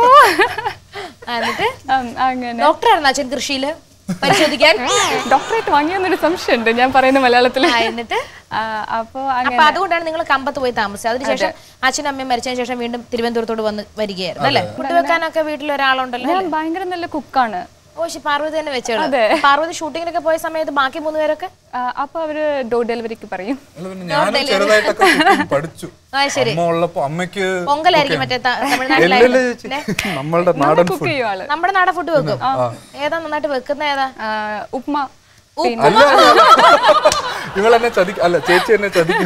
ആ, എന്നിട്ട് ഉം, അങ്ങനെ ഡോക്ടറായിരുന്നു അച്ഛൻ കൃഷിയില് പരിശോധിക്കാൻ ഡോക്ടറേറ്റ് വാങ്ങിയെന്നൊരു സംശയമുണ്ട് ഞാൻ പറയുന്ന മലയാളത്തിൽ ആ, എന്നിട്ട് അപ്പോൾ അപ്പൊ അതുകൊണ്ടാണ് നിങ്ങൾ കമ്പത്ത് പോയി താമസിച്ചത് അതിനുശേഷം അച്ഛനും അമ്മയും മരിച്ചതിന് ശേഷം വീണ്ടും തിരുവനന്തപുരത്തോട് വന്ന് വരികയായിരുന്നു അല്ലേ ഫുഡ് വെക്കാനൊക്കെ വീട്ടിൽ ഒരാളുണ്ടല്ലോ ഞാൻ ഭയങ്കര നല്ല കുക്കാണ് ഓ ശരി പാർവതി തന്നെ വെച്ചോളൂ പാർവതി ഷൂട്ടിങ്ങിനൊക്കെ പോയ സമയത്ത് ബാക്കി മൂന്ന് പേരൊക്കെ അപ്പോൾ അവര് ഡോർ ഡെലിവറിക്ക് പറയും അല്ല, പിന്നെ ഞാൻ ചെറുതായിട്ടൊക്കെ cooking പഠിച്ചു ആ ശരി അമ്മ ഉള്ളപ്പോ അമ്മയ്ക്ക് പൊങ്കലായിരിക്കും മറ്റേ ത- എല്ലല്ലേ തമിഴ്നാട്ടിലായിരിക്കും ചേച്ചി നമ്മളുടെ നാടൻ കുക്ക് ഫുഡ് ചെയ്യും ആള് നമ്മുടെ നാടൻ ഫുഡ് വെക്കും ഏതാ നന്നായിട്ട് വെക്കുന്ന ഏതാ ആ, ഉപ്മ അല്ല ഇവളെന്നെ ചതിക്ക അല്ല ചേച്ചി എന്നെ ചതിക്കും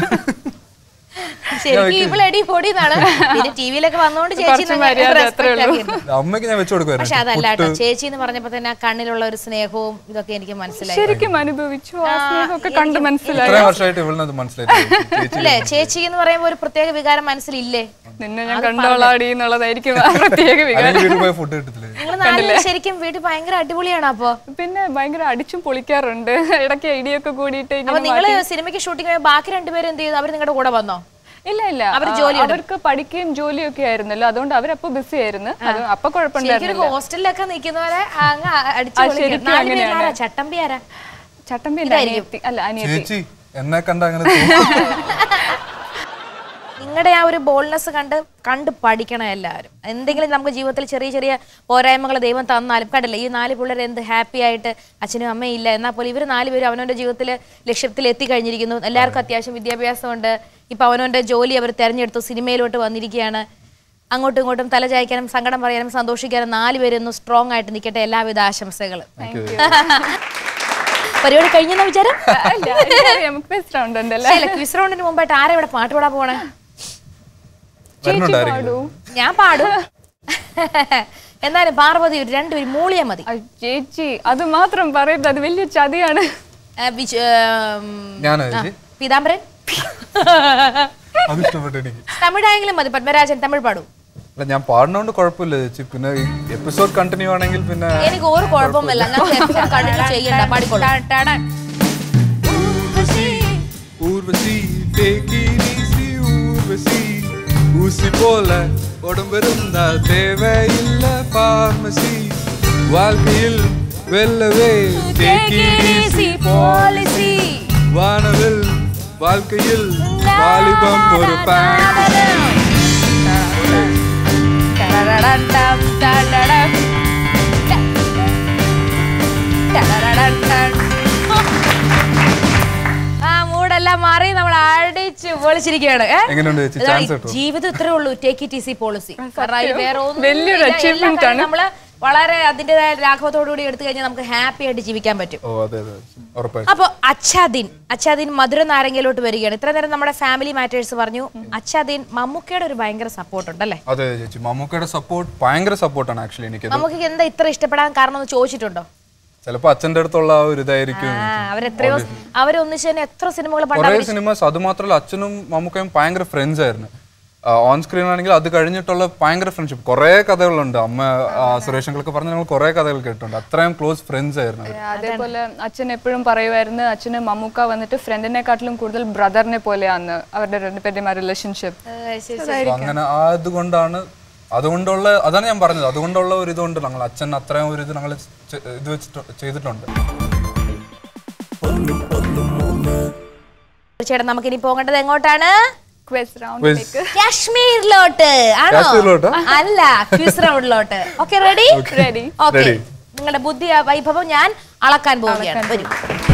ശരിക്കും ഇവളെടി പൊടി എന്നാണ് പിന്നെ ടിവിയിലൊക്കെ വന്നോണ്ട് ചേച്ചി കുറച്ച് മര്യാദ അത്രേ ഉള്ളൂ. അമ്മയ്ക്ക് ഞാൻ വെച്ചു കൊടുക്കുമായിരുന്നു പക്ഷെ അതല്ല കേട്ടോ ചേച്ചി എന്ന് പറഞ്ഞപ്പോ തന്നെ ആ കണ്ണിലുള്ള ഒരു സ്നേഹവും ഇതൊക്കെ എനിക്ക് മനസ്സിലായി ശരിക്കും അനുഭവിച്ചു ആ സ്നേഹമൊക്കെ കണ്ട് മനസ്സിലായി ഇത്രയും വർഷമായിട്ട് ഇവളിനത് മനസ്സിലായി ചേച്ചി അല്ലേ ചേച്ചി എന്ന് പറയുമ്പോ ഒരു പ്രത്യേക വികാരം മനസ്സിലില്ലേ നിന്നെ ഞാൻ കണ്ടോളാടി എന്നുള്ളതായിരിക്കും ആ പ്രത്യേക വികാരം അല്ലെങ്കിൽ വീട്ടിൽ പോയ ഫുഡ് കിട്ടത്തില്ലേ നിങ്ങൾ നാലുപേരും ശരിക്കും വീട്ടിൽ ഭയങ്കര അടിപൊളിയാണ് അപ്പോ പിന്നെ ഭയങ്കര അടിച്ചും പൊളിക്കാറുണ്ട് ഇടയ്ക്ക് ഐഡിയ ഒക്കെ കൂടിയിട്ട് അപ്പൊ ഇങ്ങനെ നിങ്ങള് സിനിമയ്ക്ക് ഷൂട്ടിംഗ് ബാക്കി രണ്ടുപേരും എന്ത് ചെയ്തു അവർ നിങ്ങളുടെ കൂടെ വന്നോ ഇല്ല ഇല്ല അവര് ആ, ജോലി അവർക്ക് പഠിക്കുകയും ജോലിയും ഒക്കെ ആയിരുന്നല്ലോ അതുകൊണ്ട് അവരപ്പോ ബിസി ആയിരുന്നു അത് അപ്പൊ ശരിക്കും കുഴപ്പമുണ്ടായിരുന്നില്ല ഒരു ഹോസ്റ്റലിലൊക്കെ നിൽക്കുന്നവരെ അങ്ങ് അടിച്ചു ആ, പൊളിക്കും. ശരിക്കും നാല് പേരിൽ അങ്ങനെയാണ്. ആരാ? ചട്ടമ്പി ആരാ ചട്ടമ്പി അല്ല അനിയത്തി അല്ല അനിയത്തി ചേച്ചി എന്നെ കണ്ട അങ്ങനെ തോന്നും. നിങ്ങളുടെ ആ ഒരു ബോൾനെസ് കണ്ട് കണ്ട് പഠിക്കണം എല്ലാവരും എന്തെങ്കിലും നമുക്ക് ജീവിതത്തിൽ ചെറിയ ചെറിയ പോരായ്മകൾ ദൈവം തന്നാലും കണ്ടില്ലേ ഈ നാല് പിള്ളേർ എന്ത് ഹാപ്പി ആയിട്ട് അച്ഛനും അമ്മയും ഇല്ല എന്നാൽ പോലും ഇവർ നാലുപേരും അവനവൻ്റെ ജീവിതത്തിൽ ലക്ഷ്യത്തിൽ എത്തിക്കഴിഞ്ഞിരിക്കുന്നു എല്ലാവർക്കും അത്യാവശ്യം വിദ്യാഭ്യാസമുണ്ട് ഇപ്പം അവനവൻ്റെ ജോലി അവർ തിരഞ്ഞെടുത്തു സിനിമയിലോട്ട് വന്നിരിക്കുകയാണ് അങ്ങോട്ടും ഇങ്ങോട്ടും തല ചായ്ക്കാനും സങ്കടം പറയാനും സന്തോഷിക്കാനും നാലുപേരൊന്നും സ്ട്രോങ് ആയിട്ട് നിൽക്കട്ടെ എല്ലാവിധ ആശംസകളും പരിപാടി കഴിഞ്ഞെന്ന വിചാരം അല്ല, എനിക്കറിയാം, നമുക്ക് ബെസ്റ്റ് റൗണ്ട് ഉണ്ടല്ലേ ക്വിസ് റൗണ്ടിന് മുമ്പായിട്ട് ആരാ ഇവിടെ പാട്ട് പാടാൻ പോണേ വരുന്നുണ്ടായിരിക്കും ഞാൻ പാടും എന്നാലും പാർവതി ഒരു രണ്ടുപേരും മൂളിയാ മതി ആ, ചേച്ചി അത് മാത്രം പറയരുത് അത് വലിയ ചതിയാണ് ആ, വിജ്- ഏം, ഞാനാ ചേച്ചി പീതാംബരൻ അത് ഇഷ്ടപ്പെട്ടു എനിക്ക് തമിഴായെങ്കിലും മതി പത്മരാജൻ തമിഴ് പാടും അല്ല ഞാൻ പാടുന്നോണ്ട് കുഴപ്പമില്ല ചേച്ചി പിന്നെ ഈ എപ്പിസോഡ് കണ്ടിന്യൂ ആണെങ്കിൽ പിന്നെ എനിക്ക് ഒരു കുഴപ്പമില്ല അങ്ങനത്തെ episode കണ്ടിട്ട് ചെയ്യണ്ട പാടിക്കോളാം Urvashi take it easy Urvashi ஊசி போல உடம்பிருந்தா தேவையில்ல பார்மசி வாழ்க்கையில் வெல்லவே take it easy പോളിസി வானவில் வாழ்க்கையில் வாலிபம் ஒரு பேன் ആ മൂടെല്ലാം മാറി നമ്മൾ അടിച്ച് പൊളിച്ചിരിക്കുകയാണ് ഏ? എങ്ങനെയുണ്ട് ചേച്ചി ഇതാണ് ചാൻസ് ഈ കിട്ടും ജീവിതം ഇത്രേ ഉള്ളൂ ടേക്ക് ഇറ്റ് ഈസി പോളിസി കാരണം അതിൽ വേറെ ഒന്നും വലിയൊരു ഇല്ല. എല്ലാ achievement കാര്യം ആണ്. നമ്മള് വളരെ അതിൻ്റെതായ ലാഘവത്തോടുകൂടി എടുത്തു കഴിഞ്ഞാൽ നമുക്ക് ഹാപ്പി ആയിട്ട് ജീവിക്കാൻ പറ്റും ഓ അതെ അതെ ഉറപ്പായിട്ടും അപ്പൊ അച്ഛാദീൻ അച്ഛാദീൻ മധുര നാരങ്ങയിലോട്ട് വരികയാണ് ഇത്ര നേരം നമ്മുടെ ഫാമിലി മാറ്റേഴ്സ് പറഞ്ഞു അച്ഛാദീൻ മമ്മൂക്കയുടെ ഒരു ഭയങ്കര സപ്പോർട്ട് ഉണ്ടല്ലേ അതെ ചേച്ചി മമ്മൂക്കയുടെ സപ്പോർട്ട് ഭയങ്കര സപ്പോർട്ടാണ് ആക്ച്വലി എനിക്കത് മമ്മൂക്ക് എന്താ ഇത്ര ഇഷ്ടപ്പെടാൻ കാരണം എന്ന് ചോദിച്ചിട്ടുണ്ടോ ചിലപ്പോ അച്ഛന്റെ അടുത്തുള്ള ആ ഒരു ഇതായിരിക്കും ആ അവരെത്രയോ അവരൊന്നിച്ച് തന്നെ എത്ര സിനിമകൾ പണ്ട് കുറെ സിനിമാസ് അത് മാത്രമല്ല അച്ഛനും മമ്മൂക്കയും ഭയങ്കര ഫ്രണ്ട്സ് ആയിരുന്നു ഓൺ സ്ക്രീൻ ആണെങ്കിൽ അത് കഴിഞ്ഞിട്ടുള്ള ഭയങ്കര ഫ്രണ്ട്ഷിപ്പ് കുറെ കഥകളുണ്ട് അമ്മ ആ, സുരേഷ് അങ്കിളൊക്കെ പറഞ്ഞ ഞങ്ങൾ കുറെ കഥകൾ കേട്ടിട്ടുണ്ട് അത്രയും ക്ലോസ് ഫ്രണ്ട്സ് ആയിരുന്നു അവര്. അതേപോലെ അച്ഛൻ എപ്പോഴും പറയുമായിരുന്നു അച്ഛന് മമ്മൂക്ക വന്നിട്ട് ഫ്രണ്ടിനെക്കാട്ടിലും കൂടുതൽ ബ്രദറിനെ പോലെയാണ് അവരുടെ രണ്ടുപേരുടെയും ആ റിലേഷൻഷിപ്പ് So അങ്ങനെ ആ ഇതുകൊണ്ടാണ് അതുകൊണ്ടുള്ള അതാണ് ഞാൻ പറഞ്ഞത് അതുകൊണ്ടുള്ള ഒരു ഇതുകൊണ്ട് ഞങ്ങൾ അച്ഛൻ അത്രയും ഒരു ഇത് ഞങ്ങൾ ഇത് വെച്ചിട്ട് ചെയ്തിട്ടുണ്ട് ചേട്ടാ നമുക്ക് ഇനി പോകേണ്ടത് എങ്ങോട്ടാണ് ക്വസ്റ്റ് റൗണ്ടിലേക്ക് കാശ്മീരിലോട്ട് ആണോ കാശ്മീരിലോട്ടോ? അല്ല ക്വിസ് റൗണ്ടിലോട്ട് okay ready ready okay Ready. നിങ്ങളുടെ ബുദ്ധി ആ വൈഭവം ഞാൻ അളക്കാൻ പോവുകയാണ് വരൂ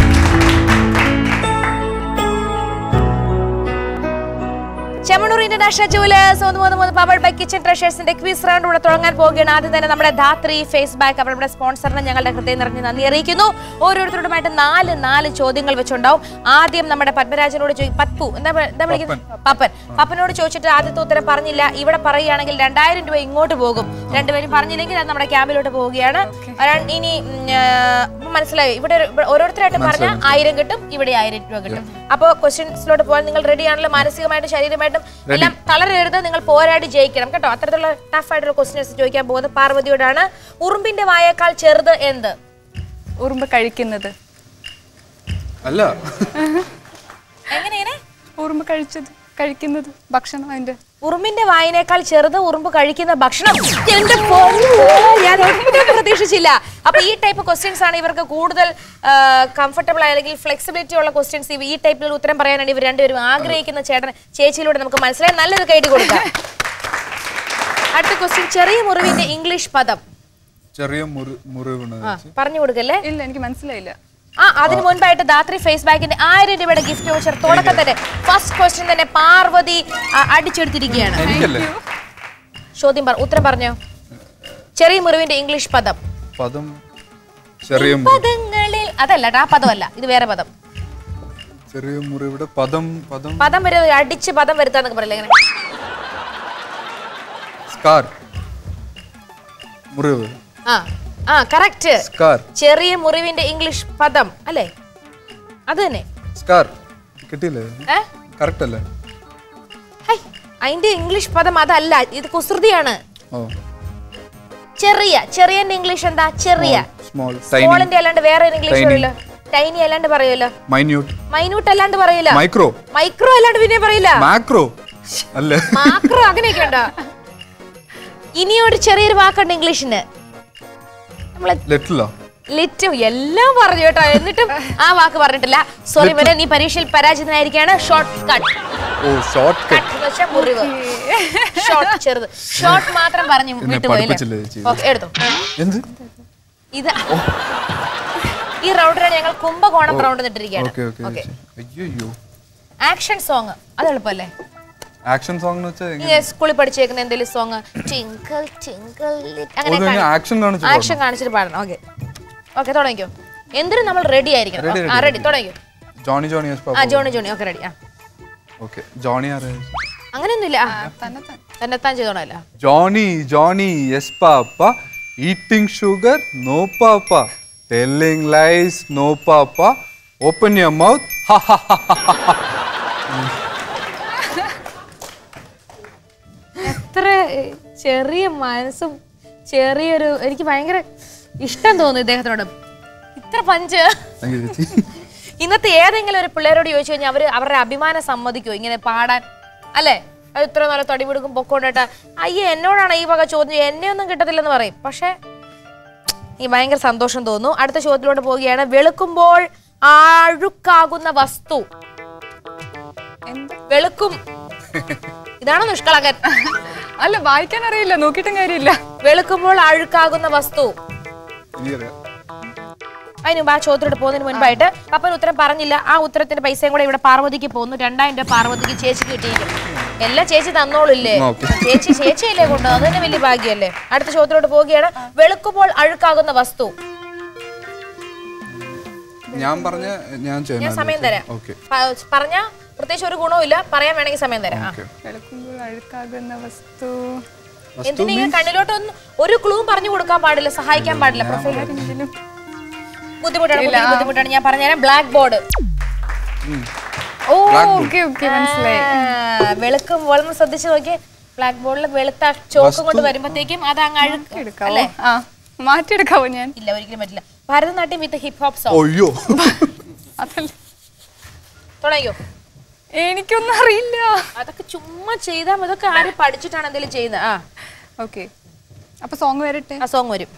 ചെമ്മണൂർ ഇന്റർനാഷണൽ ജുവലേഴ്സ് ഒന്ന് മൂന്ന് മൂന്ന് പവർ ബൈ കിച്ചൺ ട്രഷേഴ്സിന്റെ ക്വിസ് റൗണ്ട് ഇവിടെ തുടങ്ങാൻ പോവുകയാണ് ആദ്യം തന്നെ നമ്മുടെ ധാത്രി ഫേസ് ബാക്ക് അവരുടെ സ്പോൺസറിന് ഞങ്ങളുടെ ഹൃദയം നിറഞ്ഞ് നന്ദി അറിയിക്കുന്നു ഓരോരുത്തരോടുമായിട്ട് നാല് നാല് ചോദ്യങ്ങൾ വെച്ചുണ്ടാവും ആദ്യം നമ്മുടെ പത്മരാജനോട് ചോദിക്കും പത്പു എന്താ പ- എന്താ വിളിക്കുന്നത് പപ്പൻ പപ്പനോട് ചോദിച്ചിട്ട് ആദ്യത്തെ ഉത്തരം പറഞ്ഞില്ല ഇവിടെ പറയുകയാണെങ്കിൽ രണ്ടായിരം രൂപ ഇങ്ങോട്ട് പോകും രണ്ടുപേരും പറഞ്ഞില്ലെങ്കിൽ അത് നമ്മുടെ ക്യാമ്പിലോട്ട് പോവുകയാണ് ഒരാൾ ഇനി ഉം, ആ, മനസ്സിലായി ഇവിടെ ഒരു- ഇവിടെ ഓരോരുത്തരായിട്ട് പറഞ്ഞ ആയിരം കിട്ടും ഇവിടെ ആയിരം രൂപ കിട്ടും അപ്പോൾ ക്വസ്റ്റ്യൻസിലോട്ട് പോകാൻ നിങ്ങൾ റെഡി ആണല്ലോ മാനസികമായിട്ടും ശരീരമായിട്ടും എല്ലാം തളരരുത് നിങ്ങൾ പോരാടി ജയിക്കണം കേട്ടോ അത്തരത്തിലുള്ള ടഫ് ആയിട്ടുള്ള ക്വസ്റ്റ്യൻസ് ചോദിക്കാൻ പോകുന്നത് പാർവതിയോടാണ് ഉറുമ്പിന്റെ വായേക്കാൾ ചെറുത് എന്ത് ഉറുമ്പ് കഴിക്കുന്നത് അല്ല എങ്ങനെയാണ് ഉറുമ്പ് കഴിച്ചത് കഴിക്കുന്നത് ഭക്ഷണം അതിന്റെ ഉറുമ്പിന്റെ വായനേക്കാൾ ചെറുത് ഉറുമ്പ് കഴിക്കുന്ന ഭക്ഷണം എന്റെ പൊന്നോ, ഞാൻ ഒട്ടും പ്രതീക്ഷിച്ചില്ല അപ്പൊ ഈ ടൈപ്പ് ക്വസ്റ്റ്യൻസ് ആണ് ഇവർക്ക് കൂടുതൽ കംഫർട്ടബിൾ അല്ലെങ്കിൽ ഫ്ലെക്സിബിലിറ്റി ഉള്ള ക്വസ്റ്റ്യൻസ് ഈ ടൈപ്പിൽ ഉത്തരം പറയാനാണ് ഇവർ രണ്ടുപേരും ആഗ്രഹിക്കുന്ന ചേട്ടൻ ചേച്ചിയിലൂടെ നമുക്ക് മനസ്സിലായി നല്ലൊരു കൈഡി കൊടുക്കാം അടുത്ത ക്വസ്റ്റ്യൻ ചെറിയ മുറിവിന്റെ ഇംഗ്ലീഷ് പദം ചെറിയ മുറി മുറിവുണ്ട് ആ പറഞ്ഞു കൊടുക്കല്ലേ ഇല്ല എനിക്ക് മനസ്സിലായില്ല ആ അതിന് മുൻപായിട്ട് ധാത്രി ഫേസ് ബാക്കിന്റെ ആയിരം രൂപയുടെ ഗിഫ്റ്റ് വോച്ചർ തുടക്കം തന്നെ ഫസ്റ്റ് ക്വസ്റ്റ്യൻ തന്നെ പാർവതി ആ, അടിച്ചെടുത്തിരിക്കുകയാണ് എനിക്കല്ലേ ചോദ്യം പറ ഉത്തരം പറഞ്ഞോ ചെറിയ മുറിവിന്റെ ഇംഗ്ലീഷ് പദം പദം ചെറിയ മുറി പദങ്ങളിൽ അതല്ല ട്ടാ, ആ പദമല്ല ഇത് വേറെ പദം ചെറിയ മുറിവിടെ പദം പദം പദം വരെ അടിച്ച് പദം വരുത്താന്നൊക്കെ പറയില്ല ഇങ്ങനെ സ്കാർ മുറിവ് ആ ആ കറക്റ്റ് സ്കാർ ചെറിയ മുറിവിന്റെ ഇംഗ്ലീഷ് പദം അല്ലേ അത് തന്നെ സ്കാർ കിട്ടിയില്ലേ ഏ കറക്റ്റ് അല്ലേ ഹൈ അതിന്റെ ഇംഗ്ലീഷ് പദം അതല്ല ഇത് കുസൃതിയാണ് ഓ ചെറിയ ചെറിയന്റെ ഇംഗ്ലീഷ് എന്താ ചെറിയ സ്മോൾ ടൈനി സ്മോളിന്റെ അല്ലാണ്ട് വേറെ ഒരു ഇംഗ്ലീഷ് Tiny. പറയില്ല ടൈനി അല്ലാണ്ട് പറയൂല മൈന്യൂട്ട് മൈന്യൂട്ട് അല്ലാണ്ട് പറയില്ല മൈക്രോ മൈക്രോ അല്ലാണ്ട് പിന്നെ പറയില്ല മാക്രോ അല്ലേ മാക്രോ അങ്ങനെയൊക്കെ ഉണ്ടോ ഇനി ഒരു ചെറിയൊരു വാക്കുണ്ട് ഇംഗ്ലീഷിന് നമ്മളെ ലെറ്റിലോ ലിറ്റ് എല്ലാം പറഞ്ഞു കേട്ടോ എന്നിട്ടും ആ വാക്ക് പറഞ്ഞിട്ടില്ല സോറി വരെ നീ പരീക്ഷയിൽ പരാജിതനായിരിക്കാണ് ഷോർട്ട് കട്ട് ഓ ഷോർട്ട് കട്ട് എന്ന് വെച്ചാൽ മുറിവ് ഷോർട്ട് ചെറുത് ഷോർട്ട് മാത്രം പറഞ്ഞു എന്നെ വിട്ടുപോയില്ലേ പഠിപ്പിച്ചില്ലേ ചേച്ചി? ഓക്കെ എടുത്തു എന്ത് ഇത് ഈ റൗണ്ടിലാണ് ഞങ്ങൾ കുംഭകോണം റൗണ്ട് നിട്ടിരിക്കുകയാണ് ഓക്കെ ഓക്കെ ഓക്കെ അയ്യോ ആക്ഷൻ സോങ് അത് എളുപ്പമല്ലേ ആക്ഷൻ സോങ് എന്ന് വെച്ചാൽ നീ സ്കൂളിൽ പഠിച്ചേക്കുന്ന എന്തെങ്കിലും സോങ് ടിങ്കിൾ ടിങ്കിൾ അങ്ങനെ ആക്ഷൻ കാണിച്ചു ആക്ഷൻ കാണിച്ചിട്ട് പാടണം ഓക്കെ ഓക്കെ തുടങ്ങിക്കോ എന്തിനും നമ്മൾ റെഡി ആയിരിക്കണം Ready, ആ ready, റെഡി തുടങ്ങിക്കോ ജോണി ജോണി യെസ് ആ papa Johnny Johnny okay ready ആ ഓക്കെ ജോണി ആരെ അങ്ങനെയൊന്നുമില്ല ആ, തന്നെ തന്നെ തന്നെത്താൻ ചെയ്തോണല്ല Johnny Johnny yes papa eating sugar no papa telling lies no papa open your mouth എത്ര ചെറിയ മനസ്സും ചെറിയൊരു എനിക്ക് ഭയങ്കര ഇഷ്ടം തോന്നുന്നു ഇദ്ദേഹത്തിനോട് ഇത്ര പഞ്ച് ഇന്നത്തെ ഏതെങ്കിലും ഒരു പിള്ളേരോട് ചോദിച്ചു കഴിഞ്ഞാൽ അവര് അവരുടെ അഭിമാനം സമ്മതിക്കുമോ ഇങ്ങനെ പാടാൻ അല്ലേ അത് ഇത്ര നല്ല തടി പിടിക്കും പൊക്കോണ്ടിട്ട് അയ്യേ എന്നോടാണ് ഈ വക ചോദ്യം എന്നെ ഒന്നും കിട്ടത്തില്ലെന്ന് പറയും പക്ഷെ ഈ ഭയങ്കര സന്തോഷം തോന്നുന്നു അടുത്ത ചോദ്യത്തിലോട്ട് പോവുകയാണ് വെളുക്കുമ്പോൾ അഴുക്കാകുന്ന വസ്തു എന്ത് വെളുക്കും ഇതാണോ നിഷ്കളങ്കൻ അല്ല വായിക്കാൻ അറിയില്ല നോക്കിയിട്ടും കാര്യമില്ല വെളുക്കുമ്പോൾ അഴുക്കാകുന്ന വസ്തു അതിന് മുമ്പ് ആ ചോദ്യത്തോട് പോകുന്നതിന് മുൻപായിട്ട് പപ്പൻ ഉത്തരം പറഞ്ഞില്ല ആ ഉത്തരത്തിന്റെ പൈസയും കൂടെ ഇവിടെ പാർവതിക്ക് പോകുന്നു രണ്ടായിരം രൂപ പാർവതിക്ക് ചേച്ചിക്ക് കിട്ടിയിരിക്കും എല്ലാം ചേച്ചി തന്നോളില്ലേ ഓക്കേ. ചേച്ചി ചേച്ചിയല്ലേ കൊണ്ടു അത് തന്നെ വലിയ ഭാഗ്യമല്ലേ അടുത്ത ചോദ്യത്തിലോട്ട് പോവുകയാണ് വെളുക്കുമ്പോൾ അഴുക്കാകുന്ന വസ്തു ഞാൻ പറഞ്ഞ ഞാൻ ഞാൻ സമയം തരാം ഓക്കെ പ- പറഞ്ഞ പ്രത്യേകിച്ച് ഒരു ഗുണവും ഇല്ല പറയാൻ വേണമെങ്കിൽ സമയം തരാം ആ. ഓക്കെ കിടക്കുമ്പോൾ അഴുക്കാകുന്ന വസ്തു എന്തിനാ കണ്ണിലോട്ട് ഒന്ന് ഒരു ക്ലൂവും പറഞ്ഞു കൊടുക്കാൻ പാടില്ല സഹായിക്കാൻ പാടില്ല പ്രൊഫൈൽ ആരെങ്കിലും ബുദ്ധിമുട്ടാണ് കുട്ടിക്ക് ബുദ്ധിമുട്ടാണ് ഞാൻ പറഞ്ഞുതരാം ബ്ലാക്ക് ബോർഡ് ഓ ഓക്കെ ഓക്കെ മനസ്സിലായി വെളുക്കുമ്പോൾ ഒന്ന് ശ്രദ്ധിച്ചു നോക്കി ബ്ലാക്ക് ബോർഡിൽ വെളുത്ത ചോക്ക് കൊണ്ട് വരുമ്പോഴത്തേക്കും അത് അങ്ങ് അഴുക്ക് എടുക്കാവോ അല്ലേ ആ മാറ്റിയെടുക്കാവോ ഞാൻ ഇല്ല ഒരിക്കലും പറ്റില്ല Bharatanatyam with hip hop song അയ്യോ അതല്ല തുടങ്ങിയോ എനിക്കൊന്നും അറിയില്ല അതൊക്കെ ചുമ്മാ ചെയ്താൽ മതി. ഇതൊക്കെ ആരും പഠിച്ചിട്ടാണ് എന്തെങ്കിലും ചെയ്യുന്നത് ആ ഓക്കെ അപ്പൊ സോങ് വരട്ടെ ആ സോങ് വരും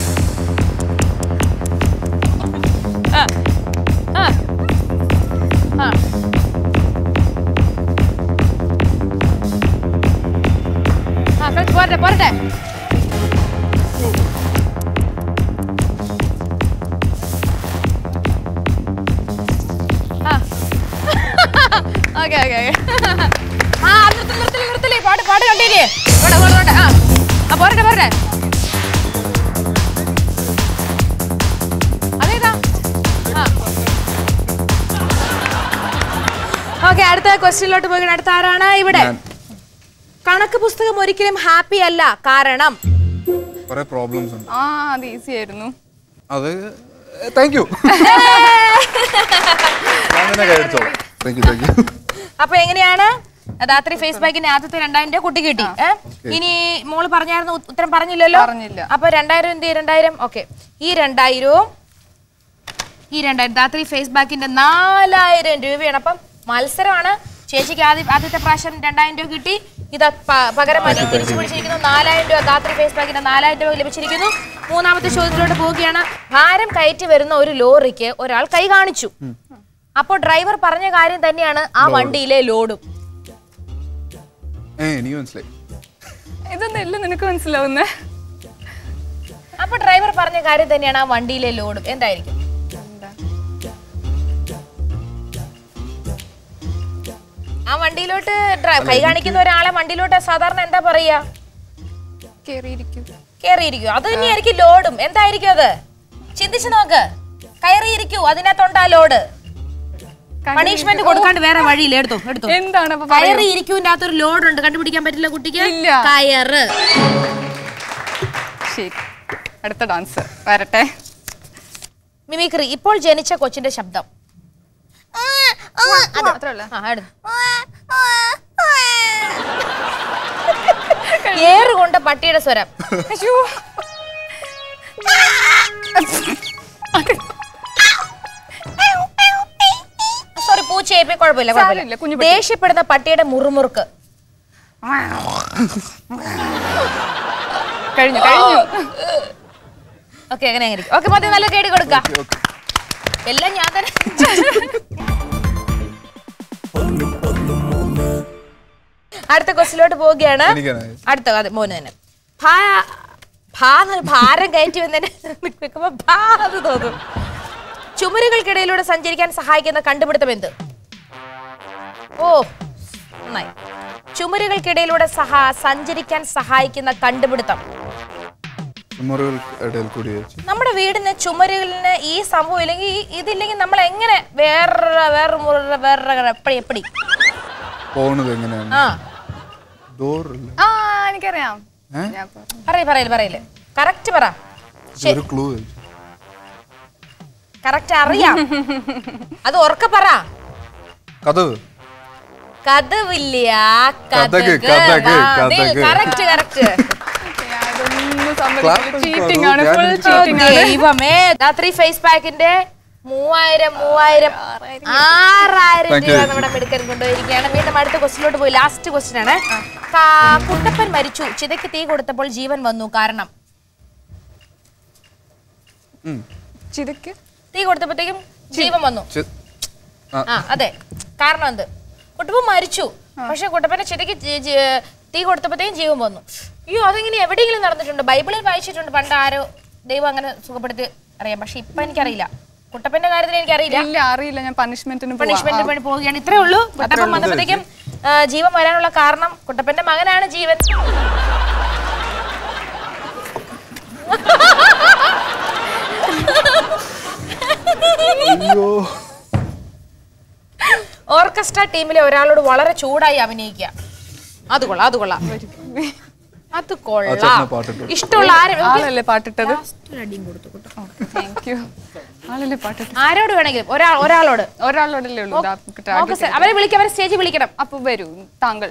ആ ആ ആ ആ കളിച്ച് പോരട്ടെ പോരട്ടെ ആ ഓക്കെ ഓക്കെ ഓക്കെ ആ നിർത്തി നിർത്തി നിർത്തില്ലേ പാട്ട് പാട്ട് കണ്ടില്ലേ പോട്ടെ പോട്ടെ പോട്ടെ ആ ആ പോരട്ടെ പോരട്ടെ അതേതാ ആ ഓക്കെ അടുത്ത ക്വസ്റ്റ്യനിലോട്ട് പോയി അടുത്ത ആരാണ് ഇവിടെ ഞാൻ കണക്ക് പുസ്തകം ഒരിക്കലും ഹാപ്പി അല്ല കാരണം കുറെ പ്രോബ്ലംസ് ഉണ്ട് ആ അത് ഈസി ആയിരുന്നു അത് താങ്ക് യു ഞാൻ തന്നെ കഴിച്ചോളാം താങ്ക് യു താങ്ക് യു അപ്പൊ എങ്ങനെയാണ് രാത്രി ഫേസ് ബാക്കിന്റെ ആദ്യത്തെ രണ്ടായിരം രൂപ കുട്ടി കിട്ടി ഏ? ഇനി മോള് പറഞ്ഞായിരുന്നു ഉ- ഉത്തരം പറഞ്ഞില്ലല്ലോ പറഞ്ഞില്ല. അപ്പൊ രണ്ടായിരം എന്ത് ചെയ്യും? രണ്ടായിരം ഓക്കെ ഈ രണ്ടായിരവും ഈ രണ്ടായിരം രാത്രി ഫേസ് ബാക്കിന്റെ നാലായിരം രൂപയാണ് അപ്പം മത്സരമാണ് ചേച്ചിക്ക് ആദ്യ ആദ്യത്തെ പ്രാവശ്യം രണ്ടായിരം രൂപ കിട്ടി ഇത് പ- പകരം അനി തിരിച്ചു പിടിച്ചിരിക്കുന്നു നാലായിരം രൂപ രാത്രി ഫേസ് ബാക്കിന്റെ നാലായിരം രൂപ ലഭിച്ചിരിക്കുന്നു മൂന്നാമത്തെ ചോദ്യത്തിലോട്ട് പോവുകയാണ് ഭാരം കയറ്റി വരുന്ന ഒരു ലോറിക്ക് ഒരാൾ കൈ കാണിച്ചു അപ്പോൾ ഡ്രൈവർ പറഞ്ഞ കാര്യം തന്നെയാണ് ആ വണ്ടിയിലെ ലോഡും ഏ എനിക്ക് മനസ്സിലായി ഇതൊന്നും എല്ലാം നിനക്ക് മനസ്സിലാവുന്നേ അപ്പൊ ഡ്രൈവർ പറഞ്ഞ കാര്യം തന്നെയാണ് ആ വണ്ടിയിലെ ലോഡും എന്തായിരിക്കും ആ വണ്ടിയിലോട്ട് ഡ്രൈ- കൈ കാണിക്കുന്ന ഒരാളെ വണ്ടിയിലോട്ട് സാധാരണ എന്താ പറയാ കേറിയിരിക്കും കേറിയിരിക്കൂ അത് തന്നെയായിരിക്കും ലോഡും എന്തായിരിക്കും അത് ചിന്തിച്ചു നോക്ക് കയറിയിരിക്കൂ അതിനകത്തുണ്ടാ ലോഡ് പണിഷ്മെന്റ് കൊടുക്കാണ്ട് വേറെ വഴിയില്ല എടുത്തു എടുത്തു എന്താണ് അപ്പൊ കയറി ഇരിക്കൂന്റെ അകത്തൊരു ലോഡ് ഉണ്ട് കണ്ടുപിടിക്കാൻ പറ്റില്ല കുട്ടിക്ക് ഇല്ല. കയറ് ശരി അടുത്ത ഡാൻസ് വരട്ടെ മിമിക്രി ഇപ്പോൾ ജനിച്ച കൊച്ചിന്റെ ശബ്ദം അത്. മാത്രമല്ല ആ, എടു. ഏറ് കൊണ്ട പട്ടിയുടെ സ്വരം അയ്യോ സോറി പൂച്ചയെ കുഴപ്പമില്ല സാരമില്ല, കുഞ്ഞു കുഴപ്പമില്ല ദേഷ്യപ്പെടുന്ന പട്ടിയുടെ മുറുമുറുക്ക് കഴിഞ്ഞു കഴിഞ്ഞു ഓക്കെ അങ്ങനെ അങ്ങനെ ഓക്കെ മതി നല്ല കേടി കൊടുക്ക എല്ലാം ഞാൻ തന്നെ അടുത്ത ക്വസ്റ്റിലോട്ട് പോവുകയാണ് എനിക്കാണ് അടുത്ത അതെ മോന് തന്നെ ഭാ- ഭാ എന്നൊരു ഭാരം കയറ്റി വന്നതിന് നിൽക്കുമ്പോ ഭാ എന്ന് തോന്നും ചുമരുകൾക്കിടയിലൂടെ സഞ്ചരിക്കാൻ സഹായിക്കുന്ന കണ്ടുപിടുത്തം എന്ത് ഓ നന്നായി ചുമരുകൾക്കിടയിലൂടെ സഹാ സഞ്ചരിക്കാൻ സഹായിക്കുന്ന കണ്ടുപിടുത്തം ചുമറുകൾ ഇടയിൽ കൂടി വെച്ച് നമ്മുടെ വീടിന് ചുമരുകളിന് ഈ സംഭവം ഇല്ലെങ്കിൽ ഈ- ഇതില്ലെങ്കിൽ നമ്മൾ എങ്ങനെ വേറെ വേറെ മുറ- വേറെ എപ്പടി എപ്പടി പോണത് എങ്ങനെയാണ് ആ ഡോർ ആ എനിക്കറിയാം ഏ? ഞാൻ പറഞ്ഞു. പറയില്ല പറയില്ല പറയില്ല കറക്റ്റ് പറ ഒരു ക്ലൂ കറക്റ്റ് അറിയാം അത് ഉറക്കെ പറ കഥവ് കഥവില്ല കഥക്, കഥക്, കഥക്. കറക്റ്റ് കറക്റ്റ് ഞാൻ ഇതൊന്നും സമ്മതിക്കില്ല Clap ചീറ്റിംഗ് ആണ് ഞാൻ ഫുൾ എനിക്ക് ചീറ്റിംഗ് ആണ് ദൈവമേ രാത്രി ഫേസ് പാക്കിന്റെ മൂവായിരം മൂവായിരം ആറായിരം Thank രൂപ you. നമ്മുടെ മെടുക്കൻ കൊണ്ടുപോയിരിക്കുകയാണ് വീണ്ടും അടുത്ത ക്വസ്റ്റിലോട്ട് പോയി ലാസ്റ്റ് ക്വസ്റ്റ്യൻ ആണ് കാ- കുട്ടപ്പൻ മരിച്ചു ചിതയ്ക്ക് തീ കൊടുത്തപ്പോൾ ജീവൻ വന്നു കാരണം ചിതക്ക് തീ കൊടുത്തപ്പോഴത്തേക്കും ജീവൻ വന്നു ചെ- ആ, ആ അതെ കാരണം എന്ത് കുട്ടപ്പൻ മരിച്ചു പക്ഷെ കുട്ടപ്പന്റെ ചിതയ്ക്ക് ജി- ജി- തീ കൊടുത്തപ്പോഴത്തേക്കും ജീവൻ വന്നു അയ്യോ അതെങ്ങനെ എവിടെയെങ്കിലും നടന്നിട്ടുണ്ട് ബൈബിളിൽ വായിച്ചിട്ടുണ്ട് പണ്ട് ആരോ ദൈവം അങ്ങനെ സുഖപ്പെടുത്തി അറിയാം പക്ഷെ ഇപ്പൊ എനിക്കറിയില്ല കുട്ടപ്പന്റെ കാര്യത്തിൽ എനിക്കറിയില്ല ഇല്ല അറിയില്ല ഞാൻ പണിഷ്മെന്റിന് പണിഷ്മെന്റ് പണി പോവുകയാണ് ഇത്രേ ഉള്ളൂ കുട്ടപ്പൻ വന്നപ്പോഴത്തേക്കും ആ, ജീവൻ വരാനുള്ള കാരണം കുട്ടപ്പന്റെ മകനാണ് ജീവൻ അയ്യോ ഓർക്കസ്ട്ര ടീമിലെ ഒരാളോട് വളരെ ചൂടായി അഭിനയിക്കുക അത് കൊള്ളാം അത് കൊള്ളാം അത് ആ കൊള്ളാം ചേട്ടനെ പാട്ടിട്ടു ഇഷ്ടമുള്ള ആരും ആളല്ലേ പാട്ടിട്ടത് താങ്ക് യു ആളല്ലേ പാട്ടിട്ടത് ആരോട് വേണമെങ്കിലും ഒരാൾ ഒരാളോട് ഒരാളോടല്ലേ ഉള്ളൂ ദാ, നമുക്ക് target നോക്ക് സെ- അവരെ വിളിക്കാം അവരെ സ്റ്റേജിൽ വിളിക്കണം അപ്പൊ വരൂ താങ്കൾ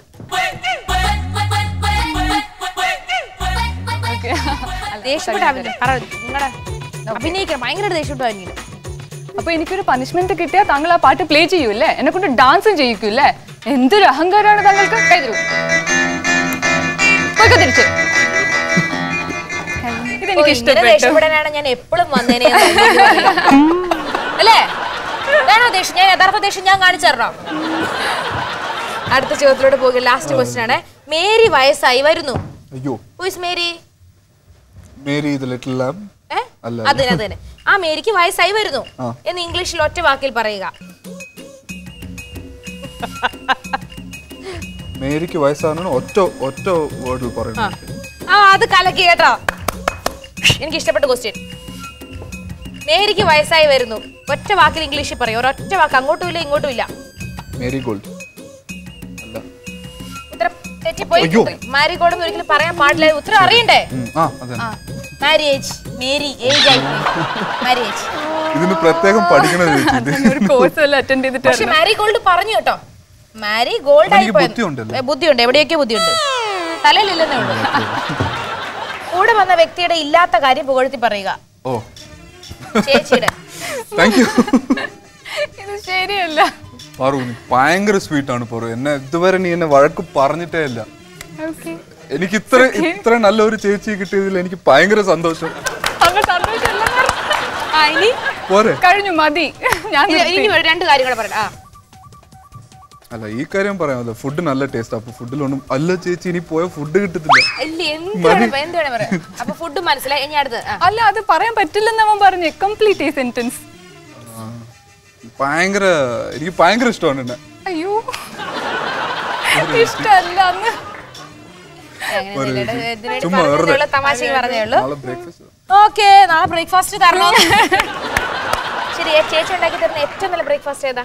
Okay. ദേഷ്യപ്പെട്ട അഭിനയം പറ നിങ്ങളുടെ അഭിനയിക്കണം ഭയങ്കര ദേഷ്യപ്പെട്ട അഭിനയം അപ്പൊ എനിക്കൊരു പണിഷ്മെന്റ് കിട്ടിയാൽ താങ്കൾ ആ പാട്ട് പ്ലേ ചെയ്യൂല്ലേ എന്നെ കൊണ്ട് ഡാൻസും ചെയ്യിക്കൂല്ലേ എന്തൊരു അഹങ്കാരമാണ് താങ്കൾക്ക് കൈ തരൂ പോയിക്കോ തിരിച്ച് ഇതെനിക്ക് ഇങ്ങനെ ഇഷ്ടപ്പെട്ടു ദേഷ്യപ്പെടാനാണ് ഞാൻ എപ്പോഴും വന്നേനെ എന്ന് എനിക്ക് പറയാം. അല്ലേ ഇതാണോ ദേഷ്യം ഞാൻ യഥാർത്ഥ ദേഷ്യം ഞാൻ കാണിച്ചു തരണം അടുത്ത ചോദ്യത്തിലോട്ട് പോകുക ലാസ്റ്റ് ക്വസ്റ്റ്യൻ ആണ് മേരി വയസ്സായി വരുന്നു അയ്യോ ഹു ഇസ് മേരി മേരി ഇത് ലിറ്റിൽ ലാം ഏ? അല്ല അതിന് അതിന് ആ മേരിക്ക് വയസ്സായി വരുന്നു ആ. എന്ന് ഇംഗ്ലീഷിൽ ഒറ്റ വാക്കിൽ പറയുക മേരിക്ക് വയസ്സാണ് ഒറ്റ ഒറ്റ വേർഡിൽ പറയുന്നത് ആ അത് കലക്കി കേട്ടോ എനിക്ക് ഇഷ്ടപ്പെട്ട ക്വസ്റ്റ്യൻ മേരിക്ക് വയസ്സായി വരുന്നു ഒറ്റ വാക്കിൽ ഇംഗ്ലീഷിൽ പറയും ഒരൊറ്റ വാക്ക് അങ്ങോട്ടും ഇല്ല ഇങ്ങോട്ടും ഇല്ല മേരി ഗോൾഡ് അല്ല ഉത്തരം തെറ്റിപ്പോയി അയ്യോ. മാരിഗോൾഡ് എന്ന് ഒരിക്കലും പറയാൻ പാടില്ല ഉത്തരം അറിയണ്ടേ ഉം, ആ അതെ മാരിയേജ് മേരി ഏജ് ആയി മാരിയേജ് ഇതിന് പ്രത്യേകം പഠിക്കണത് ചേച്ചി ഇത് ഒരു കോഴ്സ് വല്ല അറ്റൻഡ് ചെയ്തിട്ട് പക്ഷെ മാരി ഗോൾഡ് പറഞ്ഞു കേട്ടോ മാരി ഗോൾഡ് ആയി എനിക്ക് പോയത്. ബുദ്ധിയുണ്ടല്ലോ. ഏ, ബുദ്ധിയുണ്ട് എവിടെയൊക്കെ ബുദ്ധിയുണ്ട് തലയിലില്ലെന്നേ ഉള്ളൂ കൂടെ വന്ന വ്യക്തിയുടെ ഇല്ലാത്ത കാര്യം പുകഴ്ത്തി പറയുക ഓ ചേച്ചിയുടെ താങ്ക് യു ഇത് ശരിയല്ല പാറു നീ ഭയങ്കര സ്വീറ്റ് ആണ് പാറു എന്നെ ഇതുവരെ നീ എന്നെ വഴക്ക് പറഞ്ഞിട്ടേ ഇല്ല ഓക്കെ എനിക്ക് ഇത്ര ഇത്ര നല്ലൊരു ചേച്ചി കിട്ടിയതിൽ എനിക്ക് ഭയങ്കര സന്തോഷം താങ്കൾ സന്തോഷമല്ല ആ ഇനി പോരെ കഴിഞ്ഞു മതി ഞാൻ ഇനി- ഇനി ഒരു രണ്ട് കാര്യം കൂടെ പറയട്ടെ ആ അല്ല ഈ കാര്യം പറയാമല്ലോ ഫുഡ് നല്ല ടേസ്റ്റ് അപ്പൊ ഫുഡിലൊന്നും അല്ല ചേച്ചി ഇനി പോയ ഫുഡ് കിട്ടത്തില്ല ഇല്ല എന്താണ് എന്താണ് പറയാ അപ്പൊ ഫുഡ് മനസ്സിലായി ഇനി അടുത്ത് ആ. അല്ല അത് പറയാൻ പറ്റില്ലെന്ന് അവൻ പറഞ്ഞു കംപ്ലീറ്റ് ഈ സെന്റൻസ് ആ, ഭയങ്കര എനിക്ക് ഭയങ്കര ഇഷ്ടമാണ് എന്നെ അയ്യോ ഇഷ്ടല്ല അന്ന് അങ്ങനെ ഇതിനിടെ- ഇതിനിടെ ചുമ്മാ പറഞ്ഞതേ വെറുതെ. ഉള്ളൂ, തമാശക്ക് പറഞ്ഞേ ഉള്ളൂ നാളെ ബ്രേക്ക്ഫാസ്റ്റ് ഓക്കെ നാളെ ബ്രേക്ക്ഫാസ്റ്റ് തരണോ ശരി ഏ, ചേച്ചി ഉണ്ടാക്കി തരുന്ന ഏറ്റവും നല്ല ബ്രേക്ക്ഫാസ്റ്റ് ഏതാ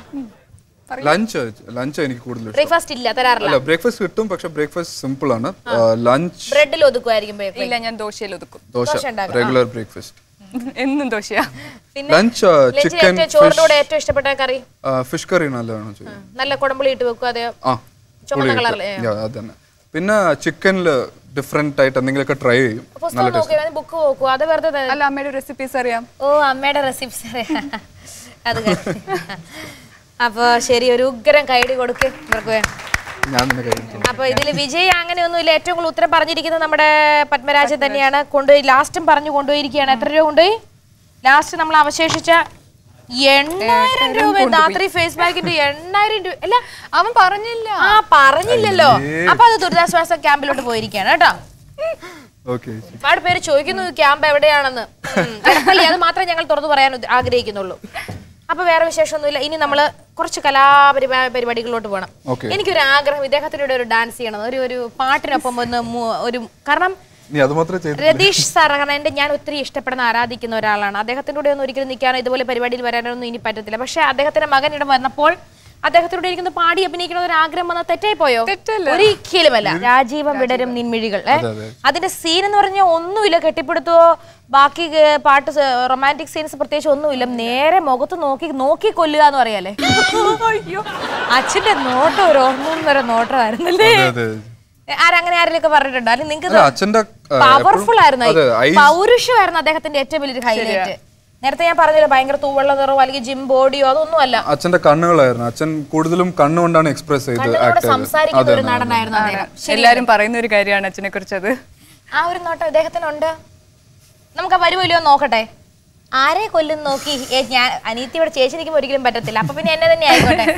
ലഞ്ച് ലഞ്ച് എനിക്ക് കൂടുതൽ ഇഷ്ടം ബ്രേക്ക്ഫാസ്റ്റ് ഇല്ല തരാറില്ല അല്ല ബ്രേക്ക്ഫാസ്റ്റ് കിട്ടും പക്ഷെ ബ്രേക്ക്ഫാസ്റ്റ് സിമ്പിൾ ആണ് ലഞ്ച് ബ്രെഡിൽ ഒതുക്കുമായിരിക്കും breakfast. ഇല്ല ഞാൻ ദോശയിൽ ഒതുക്കും ദോശ ദോശ ഉണ്ടാക്കും. റെഗുലർ ബ്രേക്ക്ഫാസ്റ്റ് എന്നും ദോശയാ പിന്നെ ലഞ്ച് ലഞ്ചിൽ ചിക്കൻ ഏറ്റവും ചോറിന്റെ കൂടെ ഏറ്റവും ഇഷ്ടപ്പെട്ട കറി ഫിഷ് കറി നല്ലതാണ് ചെയ്യുന്നത് നല്ല കുടമ്പുളി ഇട്ട് വെക്കും അതെയോ ആ ചുമന്ന പുളി കളറിലെ, ഇട്ട്. Yeah, അതന്നെ പിന്നെ ചിക്കനിൽ ഡിഫറെന്റ് ആയിട്ട് എന്തെങ്കിലുമൊക്കെ ട്രൈ ചെയ്യും പുസ്തകം നോക്കിയാൽ ബുക്ക് നോക്കുക അത് വെറുതെ ത- അല്ല അമ്മയുടെ റെസിപ്പീസ് അറിയാം ഓ അമ്മയുടെ റെസിപ്സ് അത് കേട്ട്. അപ്പൊ ശരി ഒരു ഉഗ്രം കൈഡി കൊടുക്ക് ഇവർക്ക് വേണം ഞാൻ തന്നെ കഴിക്കും അപ്പൊ ഇതിൽ വിജയ് അങ്ങനെയൊന്നുമില്ല ഏറ്റവും കൂടുതൽ ഉത്തരം പറഞ്ഞിരിക്കുന്നത് നമ്മുടെ പത്മരാജൻ തന്നെയാണ് കൊണ്ടുപോയി ലാസ്റ്റും പറഞ്ഞു കൊണ്ടുപോയിരിക്കുകയാണ് എത്ര രൂപ കൊണ്ടുപോയി ലാസ്റ്റ് നമ്മൾ അവശേഷിച്ച എണ്ണായിരം രൂപ രാത്രി ഫേസ് ബാക്കിന്റെ എണ്ണായിരം രൂപ അല്ല അവൻ പറഞ്ഞില്ല ആ പറഞ്ഞില്ലല്ലോ അപ്പൊ അത് ദുരിതാശ്വാസ ക്യാമ്പിലോട്ട് പോയിരിക്കുകയാണ് കേട്ടോ ഓക്കെ ഒരുപാട് പേര് ചോദിക്കുന്നു ക്യാമ്പ് എവിടെയാണെന്ന് ഉം, എടപ്പള്ളി അത് മാത്രമേ ഞങ്ങൾ തുറന്നു പറയാൻ ഉദ്ദ- ആഗ്രഹിക്കുന്നുള്ളൂ അപ്പൊ വേറെ വിശേഷമൊന്നുമില്ല ഇനി നമ്മള് കുറച്ച് കലാപരിപാ പരിപാടികളിലോട്ട് പോകണം Okay. എനിക്കൊരു ആഗ്രഹം ഇദ്ദേഹത്തിനൂടെ ഒരു ഡാൻസ് ചെയ്യണം ഒരു ഒരു പാട്ടിനൊപ്പം ഒന്ന് മു- ഒരു കാരണം നീ അത് മാത്രമേ ചെയ്തു രതീഷ് സാർ കാരണം എൻ്റെ ഞാൻ ഒത്തിരി ഇഷ്ടപ്പെടുന്ന ആരാധിക്കുന്ന ഒരാളാണ് അദ്ദേഹത്തിൻ്റെ കൂടെ ഒന്നും ഒരിക്കലും നിൽക്കാനോ ഇതുപോലെ പരിപാടിയിൽ വരാനൊന്നും ഇനി പറ്റത്തില്ല പക്ഷേ അദ്ദേഹത്തിന്റെ മകൻ ഇവിടെ വന്നപ്പോൾ അദ്ദേഹത്തിനോട് ഇരിക്കുന്ന പാടി അഭിനയിക്കണം ഒരു ആഗ്രഹം വന്നാൽ തെറ്റായി പോയോ തെറ്റല്ല. ഒരിക്കലുമല്ല രാജീവം വിടരും നിൻമിഴികൾ ഏ? അതെ, അതെ. അതിന്റെ സീൻ എന്ന് പറഞ്ഞാൽ ഒന്നുമില്ല കെട്ടിപ്പിടുത്തോ ബാക്കി ഏർ, പാട്ട് റൊമാൻറ്റിക് സീൻസ് പ്രത്യേകിച്ച് ഒന്നുമില്ല നേരെ മുഖത്ത് നോക്കി നോക്കി കൊല്ലുക എന്ന് പറയാലേ അയ്യോ അച്ഛന്റെ നോട്ടം ഒരു ഒന്നൊന്നര നോട്ടമായിരുന്നല്ലേ അതെ അതെ ആരങ്ങനെ ആരെങ്കിലും പറഞ്ഞിട്ടുണ്ടോ അല്ലെങ്കിൽ നിങ്ങൾക്ക് അല്ല അച്ഛന്റെ ആ, പവർഫുൾ എപ്പോഴും- ആയിരുന്നു അതെ ഐ- പൗരുഷമായിരുന്നു അദ്ദേഹത്തിന്റെ ഏറ്റവും വലിയൊരു ഹൈലൈറ്റ് നേരത്തെ ഞാൻ പറഞ്ഞല്ലോ ഭയങ്കര തൂവെള്ള നിറവോ അല്ലെങ്കിൽ ജിം ബോഡിയോ അതൊന്നും അല്ല അച്ഛന്റെ കണ്ണുകളായിരുന്നു അച്ഛൻ കൂടുതലും കണ്ണുകൊണ്ടാണ് എക്സ്പ്രസ് ചെയ്ത് കണ്ണുകളോട് ആക്ട് ചെയ്തത് സംസാരിക്കുന്ന ഒരു നടനായിരുന്നു അദ്ദേഹം എല്ലാരും പറയുന്ന ഒരു കാര്യമാണ് അച്ഛനെ കുറിച്ച് അത് ആ ഒരു നോട്ടം ഇദ്ദേഹത്തിനുണ്ട് നമുക്ക് വരുമല്ലോ നോക്കട്ടെ ആരെ കൊല്ലും നോക്കി ഏ, ഞാൻ അനീത്തി ഇവിടെ ചേച്ചി നിൽക്കുമ്പോൾ ഒരിക്കലും പറ്റത്തില്ല അപ്പൊ പിന്നെ എന്നെ തന്നെ ആയിക്കോട്ടെ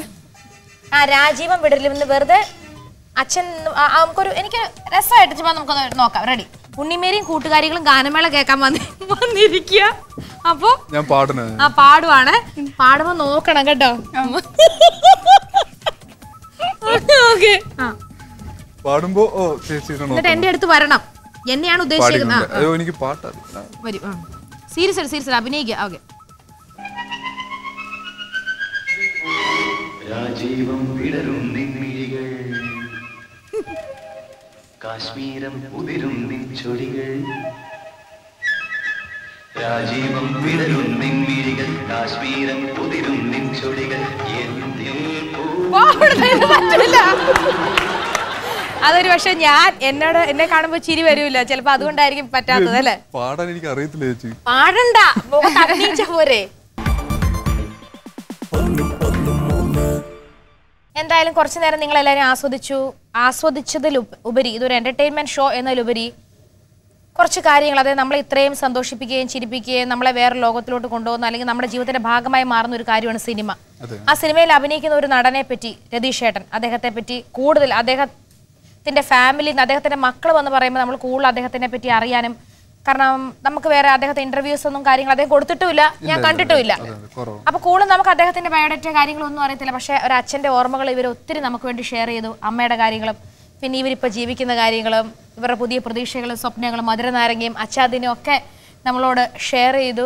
ആ രാജീവൻ വിടലും ഇന്ന് വെറുതെ അച്ഛൻ ആ, ആ, നമുക്കൊരു എനിക്ക് രസമായിട്ട് ചുമ്മാ നമുക്കൊന്ന് നോക്കാം റെഡി ഉണ്ണിമേരിയും കൂട്ടുകാരികളും ഗാനമേള കേൾക്കാൻ വന്ന് വന്നിരിക്കുക അപ്പൊ ഞാൻ പാടുന്നത് ആ പാടുവാണ് പാടുമ്പോ നോക്കണം കേട്ടോ ഓക്കെ പാടുമ്പോ ഓ ചേച്ചിയുടെ എന്നിട്ട് എന്റെ അടുത്ത് വരണം എന്നെയാണ് ഉദ്ദേശിക്കുന്നത് പാടിക്കൊണ്ട് അയ്യോ എനിക്ക് പാട്ടറിയില്ല വരും ആ സീരിയസ് സീരിയസ് അഭിനയിക്കുക ഓക്കെ രാജീവം വിടരും നിൻമിഴികൾ കാശ്മീരം ഉതിരും നിൻ ചൊടികൾ രാജീവം വിടരും നിൻമിഴികൾ കാശ്മീരം ഉതിരും നിൻ ചൊടികൾ എന്നിൽ പൂ പറ്റില്ല അതൊരു പക്ഷെ ഞാൻ എന്നോട് എന്നെ കാണുമ്പോ ചിരി വരൂല ചിലപ്പോ അതുകൊണ്ടായിരിക്കും പറ്റാത്തത് അല്ലേ പാടാൻ എനിക്ക് അറിയത്തില്ല ചേച്ചി പാടണ്ട മുഖത്ത് അഭിനയിച്ച പോരെ എന്തായാലും കുറച്ചു നേരം നിങ്ങൾ എല്ലാവരും ആസ്വദിച്ചു ആസ്വദിച്ചതിൽ ഉപ- ഉപരി ഇതൊരു എന്റർടൈൻമെന്റ് ഷോ എന്നതിലുപരി കുറച്ച് കാര്യങ്ങൾ അതായത് നമ്മളെ ഇത്രയും സന്തോഷിപ്പിക്കുകയും ചിരിപ്പിക്കുകയും നമ്മളെ വേറെ ലോകത്തിലോട്ട് കൊണ്ടുപോകുന്ന അല്ലെങ്കിൽ നമ്മുടെ ജീവിതത്തിന്റെ ഭാഗമായി മാറുന്ന ഒരു കാര്യമാണ് സിനിമ ആ സിനിമയിൽ അഭിനയിക്കുന്ന ഒരു നടനെ പറ്റി രതീഷ് ഏട്ടൻ അദ്ദേഹത്തെ പറ്റി കൂടുതൽ അദ്ദേഹത്തിന്റെ ഫാമിലി അദ്ദേഹത്തിന്റെ മക്കൾ വന്ന് പറയുമ്പോൾ നമ്മൾ കൂടുതൽ അദ്ദേഹത്തിനെ പറ്റി അറിയാനും കാരണം നമുക്ക് വേറെ അദ്ദേഹത്തെ ഇന്റർവ്യൂസ് ഒന്നും കാര്യങ്ങൾ അദ്ദേഹം കൊടുത്തിട്ടുമില്ല ഞാൻ കണ്ടിട്ടുമില്ല കുറവ് അപ്പൊ കൂടുതൽ നമുക്ക് അദ്ദേഹത്തിന്റെ ബയോഡേറ്റ കാര്യങ്ങളൊന്നും അറിയത്തില്ല പക്ഷെ ഒരു അച്ഛന്റെ ഓർമ്മകൾ ഇവർ ഒത്തിരി നമുക്ക് വേണ്ടി ഷെയർ ചെയ്തു അമ്മയുടെ കാര്യങ്ങളും പിന്നെ ഇവരിപ്പോൾ ജീവിക്കുന്ന കാര്യങ്ങളും ഇവരുടെ പുതിയ പ്രതീക്ഷകളും സ്വപ്നങ്ങളും മധുരനാരങ്ങയും അച്ചാദിനും ഒക്കെ നമ്മളോട് ഷെയർ ചെയ്തു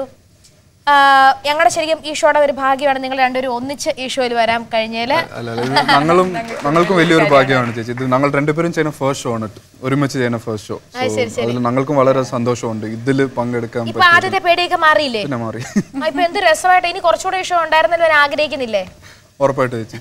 ഞങ്ങളുടെ ശരിക്കും ഈ ഷോയുടെ ഒരു ഭാഗ്യമാണ് നിങ്ങൾ രണ്ടുപേരും ഒന്നിച്ച് ഈ ഷോയിൽ വരാൻ കഴിഞ്ഞാല് അല്ല അല്ല ഇത് ഞങ്ങളും ഞങ്ങൾക്കും വലിയൊരു ഭാഗ്യമാണ് ചേച്ചി ഇത് ഞങ്ങൾ രണ്ടുപേരും ചെയ്യുന്ന ഫസ്റ്റ് ഷോ ആണ് ഒരുമിച്ച് ചെയ്യുന്ന ഫസ്റ്റ് ഷോ അതിൽ ഞങ്ങൾക്കും വളരെ സന്തോഷമുണ്ട് ഇതിൽ പങ്കെടുക്കാൻ ഇപ്പൊ ആദ്യത്തെ പേടിയൊക്കെ മാറിയില്ലേ പിന്നെ മാറി ആ, ഇപ്പൊ എന്ത് രസമായിട്ട് ഇനി കുറച്ചുകൂടെ ഈ ഷോ ഉണ്ടായിരുന്നല്ലോ ഞാൻ ആഗ്രഹിക്കുന്നില്ലേ ഉറപ്പായിട്ട് ചേച്ചി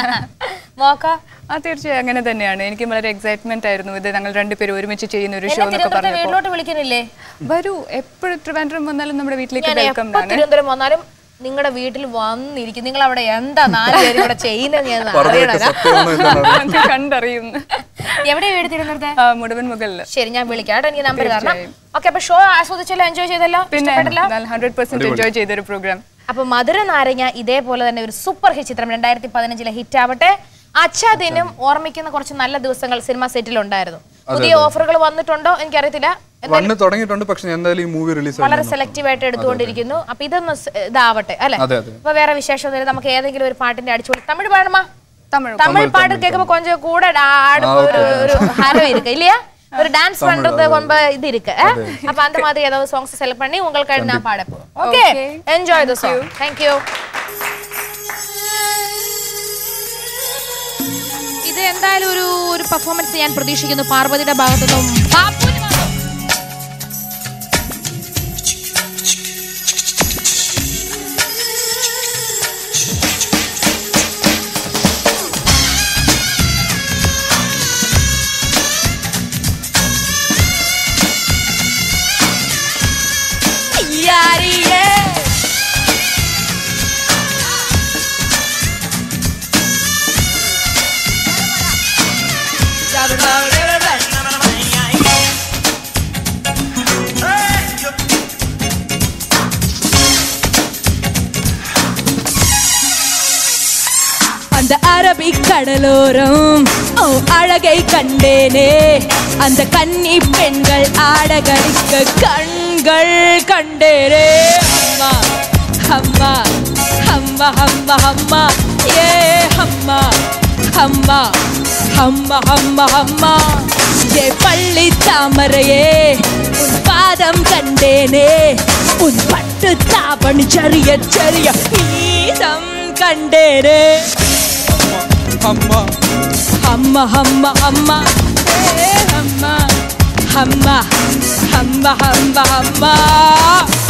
മോക്ക ആ തീർച്ചയായും അങ്ങനെ തന്നെയാണ് എനിക്ക് വളരെ എക്സൈറ്റ്മെന്റ് ആയിരുന്നു ഇത് ഞങ്ങൾ രണ്ടുപേരും ഒരുമിച്ച് ചെയ്യുന്ന ഒരു ഷോ എന്നെ എന്നൊക്കെ തിരുവനന്തപുരത്തെ പറഞ്ഞപ്പോൾ വീട്ടിലോട്ട് വിളിക്കുന്നില്ലേ വരൂ എപ്പോഴും ട്രിവാൻഡ്രം വന്നാലും നമ്മുടെ വീട്ടിലേക്ക് ഞാൻ വെൽക്കം എപ്പോ ആണ് തിരുവനന്തപുരം വന്നാലും നിങ്ങളുടെ വീട്ടിൽ വന്നിരിക്കും നിങ്ങൾ അവിടെ എന്താ നാല് പേരും ഇവിടെ ചെയ്യുന്നത് ഞാൻ പറഞ്ഞതൊക്കെ അറിയണല്ലോ സത്യമാണോ ഇല്ലെന്ന് അത് കണ്ടറിയുന്നു എവിടെയാ വീട് തിരുവനന്തപുരത്തെ ആ, മുടവൻ മുകളില് ശരി ഞാൻ വിളിക്കാം കേട്ടോ എനിക്ക് നമ്പർ തരണം ഓക്കെ അപ്പൊ ഷോ ആസ്വദിച്ചല്ലോ എൻജോയ് ചെയ്തല്ലോ പിന്നെ ഇഷ്ടപ്പെട്ടല്ലോ ഹൺഡ്രഡ് പെർസെന്റ് എൻജോയ് ചെയ്തൊരു പ്രോഗ്രാം അപ്പൊ മധുര നാരങ്ങ ഇതേപോലെ തന്നെ ഒരു സൂപ്പർ ഹിറ്റ് ചിത്രം രണ്ടായിരത്തി പതിനഞ്ചിലെ ഹിറ്റ് ആവട്ടെ അച്ഛാദിനും ഓർമ്മിക്കുന്ന കുറച്ച് നല്ല ദിവസങ്ങൾ സിനിമ സെറ്റിൽ ഉണ്ടായിരുന്നു പുതിയ ഓഫറുകൾ വന്നിട്ടുണ്ടോ എനിക്കറിയത്തില്ല വണ്ണ് തുടങ്ങിയിട്ടുണ്ട് പക്ഷെ ഞാൻ എന്തായാലും ഈ മൂവി റിലീസ് വളരെ സെലക്റ്റീവ് ആയിട്ട് എടുത്തുകൊണ്ടിരിക്കുന്നു അപ്പൊ ഇതൊന്ന് സ് ഇതാവട്ടെ അല്ലെ അതെ അതെ അപ്പൊ വേറെ വിശേഷം ഒന്നുമില്ല നമുക്ക് ഏതെങ്കിലും ഒരു പാട്ടിന്റെ അടിച്ചുപൊളി തമിഴ് പാടുമാ തമിഴ് தமிழ் பாட்டு கேட்குമ്പோ கொஞ்சம் கூட ஆடு ஒரு ஒரு ஹாரோ இருக்கு இல்லையா ஒரு டான்ஸ் பண்றது ரொம்ப இது இருக்கு ஆ? அப்ப அந்த மாதிரி ஏதாவது சாங்ஸ் செலக்ட் பண்ணி உங்களுக்கு நான் பாட போறோம் okay enjoy the song thank you ഇത് എന്തായാലും ഒരു ഒരു പെർഫോമൻസ് ഞാൻ പ്രതീക്ഷിക്കുന്നു പാർവതിയുടെ ഭാഗത്തുനിന്നും പാപ്പുവിന്റെ ഭാഗത്തുനിന്നും. യാരിയേ. அந்த அரபிக் கடலோரம் ஓ அழகை கண்டேனே அந்த கன்னி பெண்கள் ஆடகளிக்க கண்கள் கண்டேனே அம்மா அம்மா அம்மா அம்மா அம்மா ஏ அம்மா அம்மா அம்மா அம்மா அம்மா ஏ பள்ளி தாமரையே உன் பாதம் கண்டேனே உன் பட்டு தாவணி சரிய சரிய நீதம் கண்டேனே അമ്മ அம்மா அம்மா அம்மா ஏ அம்மா அம்மா அம்மா அம்மா அம்மா